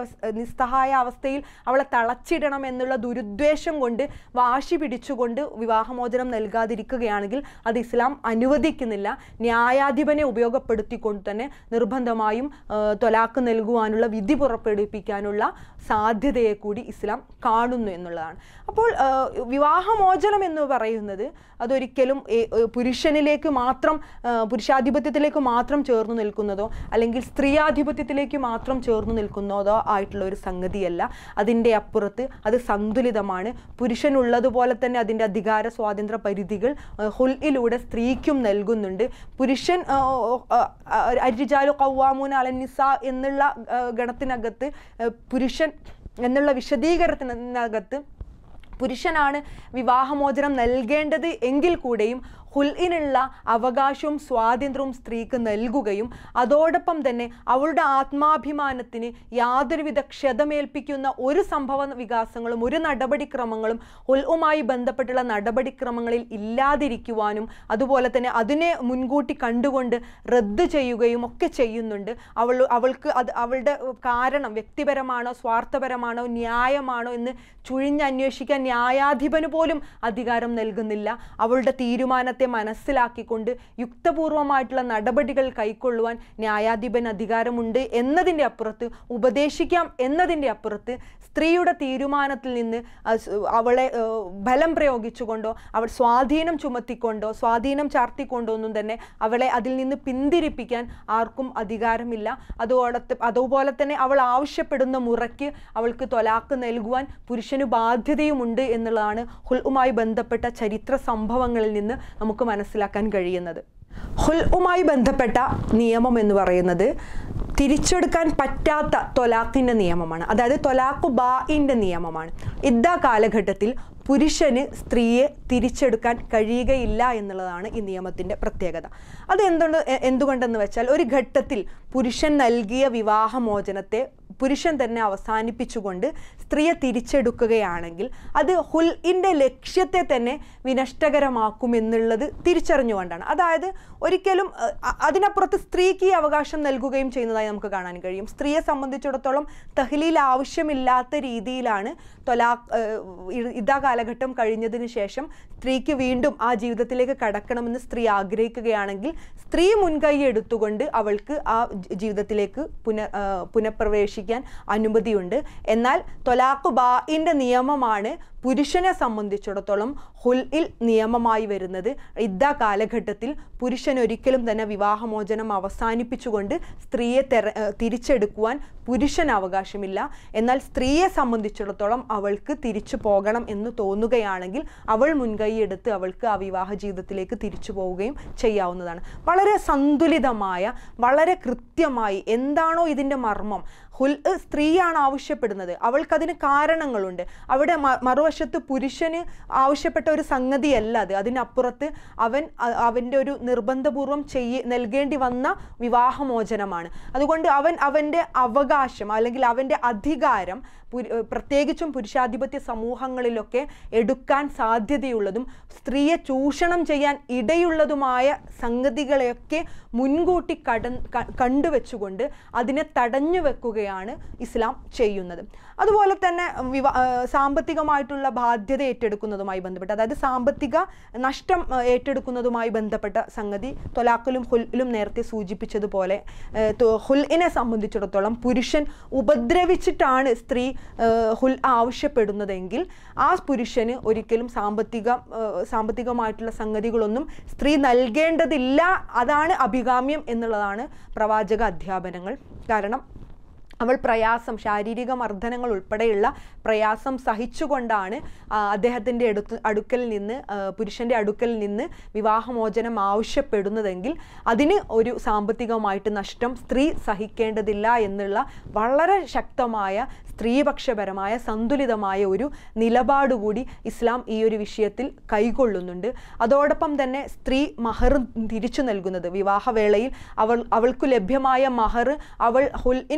നിസ്സഹായ അവസ്ഥയിൽ അവളെ തളച്ചിടണം എന്നുള്ള ദുരുദ്വേഷം കൊണ്ട് വാശി പിടിച്ചുകൊണ്ട് വിവാഹമോചനം നൽകാതിരിക്കുകയാണെങ്കിൽ അത് ഇസ്ലാം അനുവദിക്കുന്നില്ല ന്യായാധിപനെ ഉപയോഗപ്പെടുത്തിക്കൊണ്ട് തന്നെ നിർബന്ധമായും ആ, തൊലാക്ക് നൽകുവാനുള്ള വിധി പുറപ്പെടുവിപ്പിക്കാനുള്ള സാധ്യതയെ കൂടി ഇസ്ലാം കാണുന്നു എന്നുള്ളതാണ് അപ്പോൾ ആ, വിവാഹമോചനം എന്ന് പറയുന്നത് അതൊരിക്കലും ഏ- ഏ, പുരുഷനിലേക്ക് മാത്രം ആ, പുരുഷാധിപത്യത്തിലേക്ക് മാത്രം ചേർന്ന് നിൽക്കുന്നതോ അല്ലെങ്കിൽ സ്ത്രീയാധിപത്യത്തിലേക്ക് മാത്രം ചേർന്ന് നിൽക്കുന്നതോ ആയിട്ടുള്ള ഒരു സംഗതിയല്ല അതിൻ്റെ അപ്പുറത്ത് അത് സന്തുലിതമാണ് പുരുഷനുള്ളതുപോലെ തന്നെ അതിൻ്റെ അധികാര സ്വാതന്ത്ര്യ പരിധികൾ ആ, ഹുൽയിലൂടെ സ്ത്രീക്കും നൽകുന്നുണ്ട് പുരുഷൻ ആ, ആ, ആ, അരിജാലു കൗവാമൂൻ അലനിസ എന്നുള്ള ആ, ഗണത്തിനകത്ത് ആ, പുരുഷൻ എന്നുള്ള വിശദീകരണത്തിനകത്ത് പുരുഷനാണ് വിവാഹമോചനം നൽകേണ്ടത് എങ്കിൽ കൂടെയും ഹുൽഇനുള്ള അവകാശവും സ്വാതന്ത്ര്യവും സ്ത്രീക്ക് നൽകുകയും അതോടൊപ്പം തന്നെ അവളുടെ ആത്മാഭിമാനത്തിന് യാതൊരുവിധ ക്ഷതമേൽപ്പിക്കുന്ന ഒരു സംഭവ വികാസങ്ങളും ഒരു നടപടിക്രമങ്ങളും ഹുൽഉമായി ബന്ധപ്പെട്ടുള്ള നടപടിക്രമങ്ങളിൽ ഇല്ലാതിരിക്കുവാനും അതുപോലെ തന്നെ അതിനെ മുൻകൂട്ടി കണ്ടുകൊണ്ട് റദ്ദ് ചെയ്യുകയും ഒക്കെ ചെയ്യുന്നുണ്ട് അവൾ അവൾക്ക് അത് അവളുടെ കാരണം വ്യക്തിപരമാണോ സ്വാർത്ഥപരമാണോ ന്യായമാണോ എന്ന് ചുഴിഞ്ഞന്വേഷിക്കാൻ ന്യായാധിപന് പോലും അധികാരം നൽകുന്നില്ല അവളുടെ തീരുമാനത്തെ മനസ്സിലാക്കിക്കൊണ്ട് യുക്തപൂർവമായിട്ടുള്ള നടപടികൾ കൈക്കൊള്ളുവാൻ ന്യായാധിപൻ അധികാരമുണ്ട് എന്നതിൻ്റെ അപ്പുറത്ത് ഉപദേശിക്കാം എന്നതിൻ്റെ അപ്പുറത്ത് സ്ത്രീയുടെ തീരുമാനത്തിൽ നിന്ന് അ- സ് അവളെ ഏഹ്, ബലം പ്രയോഗിച്ചുകൊണ്ടോ അവൾ സ്വാധീനം ചുമത്തിക്കൊണ്ടോ സ്വാധീനം ചാർത്തിക്കൊണ്ടോ ഒന്നും തന്നെ അവളെ അതിൽ നിന്ന് പിന്തിരിപ്പിക്കാൻ ആർക്കും അധികാരമില്ല അതോടെ അതുപോലെ തന്നെ അവൾ ആവശ്യപ്പെടുന്ന മുറയ്ക്ക് അവൾക്ക് തൊലാക്ക് നൽകുവാൻ പുരുഷന് ബാധ്യതയുമുണ്ട് എന്നുള്ളതാണ് ഹുൽഉമായി ബന്ധപ്പെട്ട ചരിത്ര സംഭവങ്ങളിൽ നിന്ന് നമുക്ക് മനസ്സിലാക്കാൻ കഴിയുന്നത് ഹുൽഉമായി ബന്ധപ്പെട്ട നിയമം എന്ന് പറയുന്നത് തിരിച്ചെടുക്കാൻ പറ്റാത്ത തൊലാഖിൻ്റെ നിയമമാണ് അതായത് തൊലാഖു ബാഇൻ്റെ നിയമമാണ് ഇദ്ദ കാലഘട്ടത്തിൽ പുരുഷന് സ്ത്രീയെ തിരിച്ചെടുക്കാൻ കഴിയുകയില്ല എന്നുള്ളതാണ് ഈ നിയമത്തിൻ്റെ പ്രത്യേകത അത് എന്തുകൊണ്ട് എ- എന്തുകൊണ്ടെന്ന് വെച്ചാൽ ഒരു ഘട്ടത്തിൽ പുരുഷൻ നൽകിയ വിവാഹമോചനത്തെ പുരുഷൻ തന്നെ അവസാനിപ്പിച്ചുകൊണ്ട് സ്ത്രീയെ തിരിച്ചെടുക്കുകയാണെങ്കിൽ അത് ഹുൽഇൻ്റെ ലക്ഷ്യത്തെ തന്നെ വിനഷ്ടകരമാക്കുമെന്നുള്ളത് തിരിച്ചറിഞ്ഞുകൊണ്ടാണ് അതായത് ഒരിക്കലും അഹ്, അ- അതിനപ്പുറത്ത് സ്ത്രീക്ക് ഈ അവകാശം നൽകുകയും ചെയ്യുന്നതായി നമുക്ക് കാണാൻ കഴിയും സ്ത്രീയെ സംബന്ധിച്ചിടത്തോളം തഹ്ലീൽ ആവശ്യമില്ലാത്ത രീതിയിലാണ് തൊലാഖ് ഏഹ്, ഇ- ഇതാ കാലഘട്ടം കഴിഞ്ഞതിന് ശേഷം സ്ത്രീക്ക് വീണ്ടും ആ ജീവിതത്തിലേക്ക് കടക്കണമെന്ന് സ്ത്രീ ആഗ്രഹിക്കുകയാണെങ്കിൽ സ്ത്രീ മുൻകൈ എടുത്തുകൊണ്ട് അവൾക്ക് ആ ജി- ജീവിതത്തിലേക്ക് പുന ആ, പുനഃപ്രവേശിക്കാൻ അനുമതിയുണ്ട് എന്നാൽ തൊലാഖ് ബാഇൻ്റെ നിയമമാണ് പുരുഷനെ സംബന്ധിച്ചിടത്തോളം ഹുൽഇൽ നിയമമായി വരുന്നത് ഇദ്ദ കാലഘട്ടത്തിൽ പുരുഷൻ ഒരിക്കലും തന്നെ വിവാഹമോചനം അവസാനിപ്പിച്ചുകൊണ്ട് സ്ത്രീയെ തെര ഏഹ് തിരിച്ചെടുക്കുവാൻ പുരുഷൻ അവകാശമില്ല എന്നാൽ സ്ത്രീയെ സംബന്ധിച്ചിടത്തോളം അവൾക്ക് തിരിച്ചു പോകണം എന്ന് തോന്നുകയാണെങ്കിൽ അവൾ മുൻകൈയെടുത്ത് അവൾക്ക് ആ വിവാഹ ജീവിതത്തിലേക്ക് തിരിച്ചു പോവുകയും ചെയ്യാവുന്നതാണ് വളരെ സന്തുലിതമായ വളരെ കൃത്യമായി എന്താണോ ഇതിൻ്റെ മർമ്മം ഹുൽ സ്ത്രീയാണ് ആവശ്യപ്പെടുന്നത് അവൾക്കതിന് കാരണങ്ങളുണ്ട് അവിടെ മ- മറുവശത്ത് പുരുഷന് ആവശ്യപ്പെട്ട ഒരു സംഗതിയല്ല അത് അതിനപ്പുറത്ത് അവൻ അ- അവൻ്റെ ഒരു നിർബന്ധപൂർവം ചെയ്യ നൽകേണ്ടി വന്ന വിവാഹമോചനമാണ് അതുകൊണ്ട് അവൻ അവൻ്റെ അവകാശം അല്ലെങ്കിൽ അവൻ്റെ അധികാരം പുരു- ഏഹ് പ്രത്യേകിച്ചും പുരുഷാധിപത്യ സമൂഹങ്ങളിലൊക്കെ എടുക്കാൻ സാധ്യതയുള്ളതും സ്ത്രീയെ ചൂഷണം ചെയ്യാൻ ഇടയുള്ളതുമായ സംഗതികളെയൊക്കെ മുൻകൂട്ടി കട ക- കണ്ടുവെച്ചുകൊണ്ട് അതിനെ തടഞ്ഞു വെക്കുകയാണ് ഇസ്ലാം ചെയ്യുന്നത് അതുപോലെ തന്നെ വിവാ ഏഹ് സാമ്പത്തികമായിട്ടുള്ള ബാധ്യത ഏറ്റെടുക്കുന്നതുമായി ബന്ധപ്പെട്ട് അതായത് സാമ്പത്തിക നഷ്ടം ഏഹ് ഏറ്റെടുക്കുന്നതുമായി ബന്ധപ്പെട്ട സംഗതി തൊലാഖിലും ഹുൽലും നേരത്തെ സൂചിപ്പിച്ചതുപോലെ ഏഹ് തൊ- ഹുൽഇനെ സംബന്ധിച്ചിടത്തോളം പുരുഷൻ ഉപദ്രവിച്ചിട്ടാണ് സ്ത്രീ ഏഹ് ഹുൽ ആവശ്യപ്പെടുന്നതെങ്കിൽ ആ പുരുഷന് ഒരിക്കലും സാമ്പത്തിക ഏഹ് സാമ്പത്തികമായിട്ടുള്ള സംഗതികളൊന്നും സ്ത്രീ നൽകേണ്ടതില്ല അതാണ് അഭികാമ്യം എന്നുള്ളതാണ് പ്രവാചക അധ്യാപനങ്ങൾ കാരണം അവൾ പ്രയാസം ശാരീരിക മർദ്ദനങ്ങൾ ഉൾപ്പെടെയുള്ള പ്രയാസം സഹിച്ചുകൊണ്ടാണ് ആ, അദ്ദേഹത്തിൻ്റെ അടുത്ത് അടുക്കൽ നിന്ന് ആ, പുരുഷൻ്റെ അടുക്കൽ നിന്ന് വിവാഹമോചനം ആവശ്യപ്പെടുന്നതെങ്കിൽ അതിന് ഒരു സാമ്പത്തികമായിട്ട് നഷ്ടം സ്ത്രീ സഹിക്കേണ്ടതില്ല എന്നുള്ള വളരെ ശക്തമായ സ്ത്രീപക്ഷപരമായ സന്തുലിതമായ ഒരു നിലപാട് കൂടി ഇസ്ലാം ഈ ഒരു വിഷയത്തിൽ കൈകൊള്ളുന്നുണ്ട് അതോടൊപ്പം തന്നെ സ്ത്രീ മഹർ തിരിച്ചു നൽകുന്നത് വിവാഹവേളയിൽ അവൾ അവൾക്ക് ലഭ്യമായ മഹർ അവൾ ഹുൽഇന് ശേഷം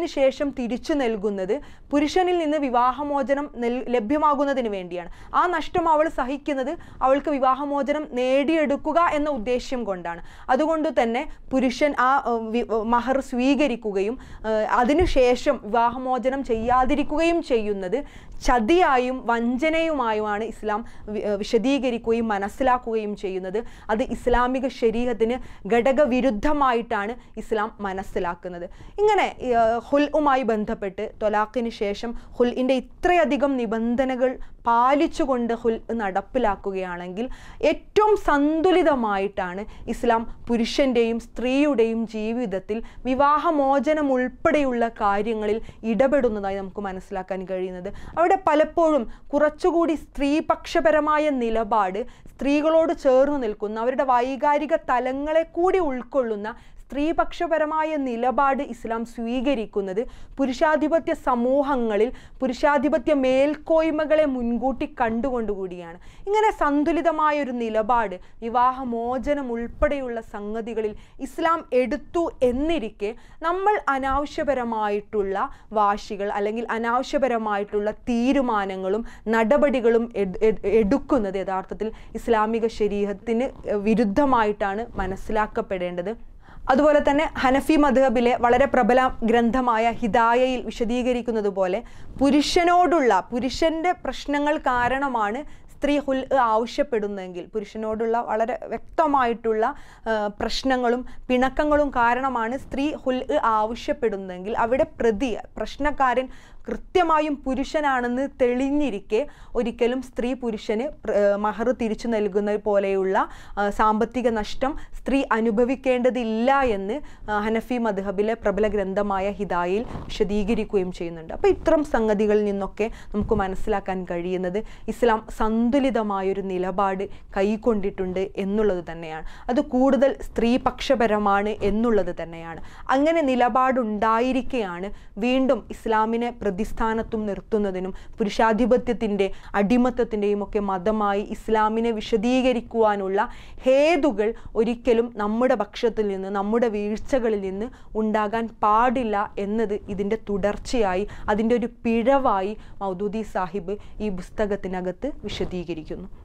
അവകാശം തിരിച്ചു നൽകുന്നത് പുരുഷനിൽ നിന്ന് വിവാഹമോചനം നെൽ ലഭ്യമാകുന്നതിന് വേണ്ടിയാണ് ആ നഷ്ടം അവൾ സഹിക്കുന്നത് അവൾക്ക് വിവാഹമോചനം നേടിയെടുക്കുക എന്ന ഉദ്ദേശ്യം കൊണ്ടാണ് അതുകൊണ്ട് തന്നെ പുരുഷൻ ആ ഏഹ്, വി- മഹർ സ്വീകരിക്കുകയും ഏഹ്, അതിനുശേഷം വിവാഹമോചനം ചെയ്യാതിരിക്കുകയും ചെയ്യുന്നത് ചതിയായും വഞ്ചനയുമായുമാണ് ഇസ്ലാം വി- ഏഹ് വിശദീകരിക്കുകയും മനസ്സിലാക്കുകയും ചെയ്യുന്നത് അത് ഇസ്ലാമിക ശരീരത്തിന് ഘടകവിരുദ്ധമായിട്ടാണ് ഇസ്ലാം മനസ്സിലാക്കുന്നത് ഇങ്ങനെ ഏഹ്, ഹുൽഉമായി ബന്ധപ്പെട്ട് തൊലാഖിന് ശേഷം ഹുൽഇൻ്റെ ഇത്രയധികം നിബന്ധനകൾ പാലിച്ചുകൊണ്ട് ഹുൽ നടപ്പിലാക്കുകയാണെങ്കിൽ ഏറ്റവും സന്തുലിതമായിട്ടാണ് ഇസ്ലാം പുരുഷൻ്റെയും സ്ത്രീയുടെയും ജീവിതത്തിൽ വിവാഹമോചനം ഉൾപ്പെടെയുള്ള കാര്യങ്ങളിൽ ഇടപെടുന്നതായി നമുക്ക് മനസ്സിലാക്കാൻ കഴിയുന്നത് അവിടെ പലപ്പോഴും കുറച്ചുകൂടി സ്ത്രീപക്ഷപരമായ നിലപാട് സ്ത്രീകളോട് ചേർന്ന് നിൽക്കുന്ന അവരുടെ വൈകാരിക തലങ്ങളെ കൂടി ഉൾക്കൊള്ളുന്ന സ്ത്രീപക്ഷപരമായ നിലപാട് ഇസ്ലാം സ്വീകരിക്കുന്നത് പുരുഷാധിപത്യ സമൂഹങ്ങളിൽ പുരുഷാധിപത്യ മേൽക്കോയ്മകളെ മുൻകൂട്ടി കണ്ടുകൊണ്ടുകൂടിയാണ് ഇങ്ങനെ സന്തുലിതമായ ഒരു നിലപാട് വിവാഹമോചനം ഉൾപ്പെടെയുള്ള സംഗതികളിൽ ഇസ്ലാം എടുത്തു എന്നിരിക്കെ നമ്മൾ അനാവശ്യപരമായിട്ടുള്ള വാശികൾ അല്ലെങ്കിൽ അനാവശ്യപരമായിട്ടുള്ള തീരുമാനങ്ങളും നടപടികളും എട്- എട്- എടുക്കുന്നത് യഥാർത്ഥത്തിൽ ഇസ്ലാമിക ശരീരത്തിന് വിരുദ്ധമായിട്ടാണ് മനസ്സിലാക്കപ്പെടേണ്ടത് അതുപോലെ തന്നെ ഹനഫി മദ്ഹബിലെ വളരെ പ്രബല ഗ്രന്ഥമായ ഹിദായയിൽ വിശദീകരിക്കുന്നത് പോലെ പുരുഷനോടുള്ള പുരുഷന്റെ പ്രശ്നങ്ങൾ കാരണമാണ് സ്ത്രീ ഹുൽ ആവശ്യപ്പെടുന്നതെങ്കിൽ പുരുഷനോടുള്ള വളരെ വ്യക്തമായിട്ടുള്ള ആ, പ്രശ്നങ്ങളും പിണക്കങ്ങളും കാരണമാണ് സ്ത്രീ ഹുൽ ആവശ്യപ്പെടുന്നതെങ്കിൽ അവിടെ പ്രതി പ്രശ്നക്കാരൻ കൃത്യമായും പുരുഷനാണെന്ന് തെളിഞ്ഞിരിക്കെ ഒരിക്കലും സ്ത്രീ പുരുഷന് പ്ര- ഏർ മഹർ തിരിച്ചു നൽകുന്നത് പോലെയുള്ള ആ, സാമ്പത്തിക നഷ്ടം സ്ത്രീ അനുഭവിക്കേണ്ടതില്ല എന്ന് ആ, ഹനഫി മദ്ഹബിലെ പ്രബല ഗ്രന്ഥമായ ഹിദായിൽ വിശദീകരിക്കുകയും ചെയ്യുന്നുണ്ട് അപ്പോൾ ഇത്തരം സംഗതികളിൽ നിന്നൊക്കെ നമുക്ക് മനസ്സിലാക്കാൻ കഴിയുന്നത് ഇസ്ലാം സന്തുലിതമായൊരു നിലപാട് കൈക്കൊണ്ടിട്ടുണ്ട് എന്നുള്ളത് തന്നെയാണ് അത് കൂടുതൽ സ്ത്രീപക്ഷപരമാണ് എന്നുള്ളത് തന്നെയാണ് അങ്ങനെ നിലപാടുണ്ടായിരിക്കെയാണ് വീണ്ടും ഇസ്ലാമിനെ പ്രതിസ്ഥാനത്തും നിർത്തുന്നതിനും പുരുഷാധിപത്യത്തിൻ്റെ അടിമത്തത്തിൻ്റെയും ഒക്കെ മതമായി ഇസ്ലാമിനെ വിശദീകരിക്കുവാനുള്ള ഹേതുകൾ ഒരിക്കലും നമ്മുടെ പക്ഷത്തിൽ നിന്ന് നമ്മുടെ വീഴ്ചകളിൽ നിന്ന് ഉണ്ടാകാൻ പാടില്ല എന്നത് ഇതിൻ്റെ തുടർച്ചയായി അതിൻ്റെ ഒരു പിഴവായി മൗദൂദി സാഹിബ് ഈ പുസ്തകത്തിനകത്ത് വിശദീകരിക്കുന്നു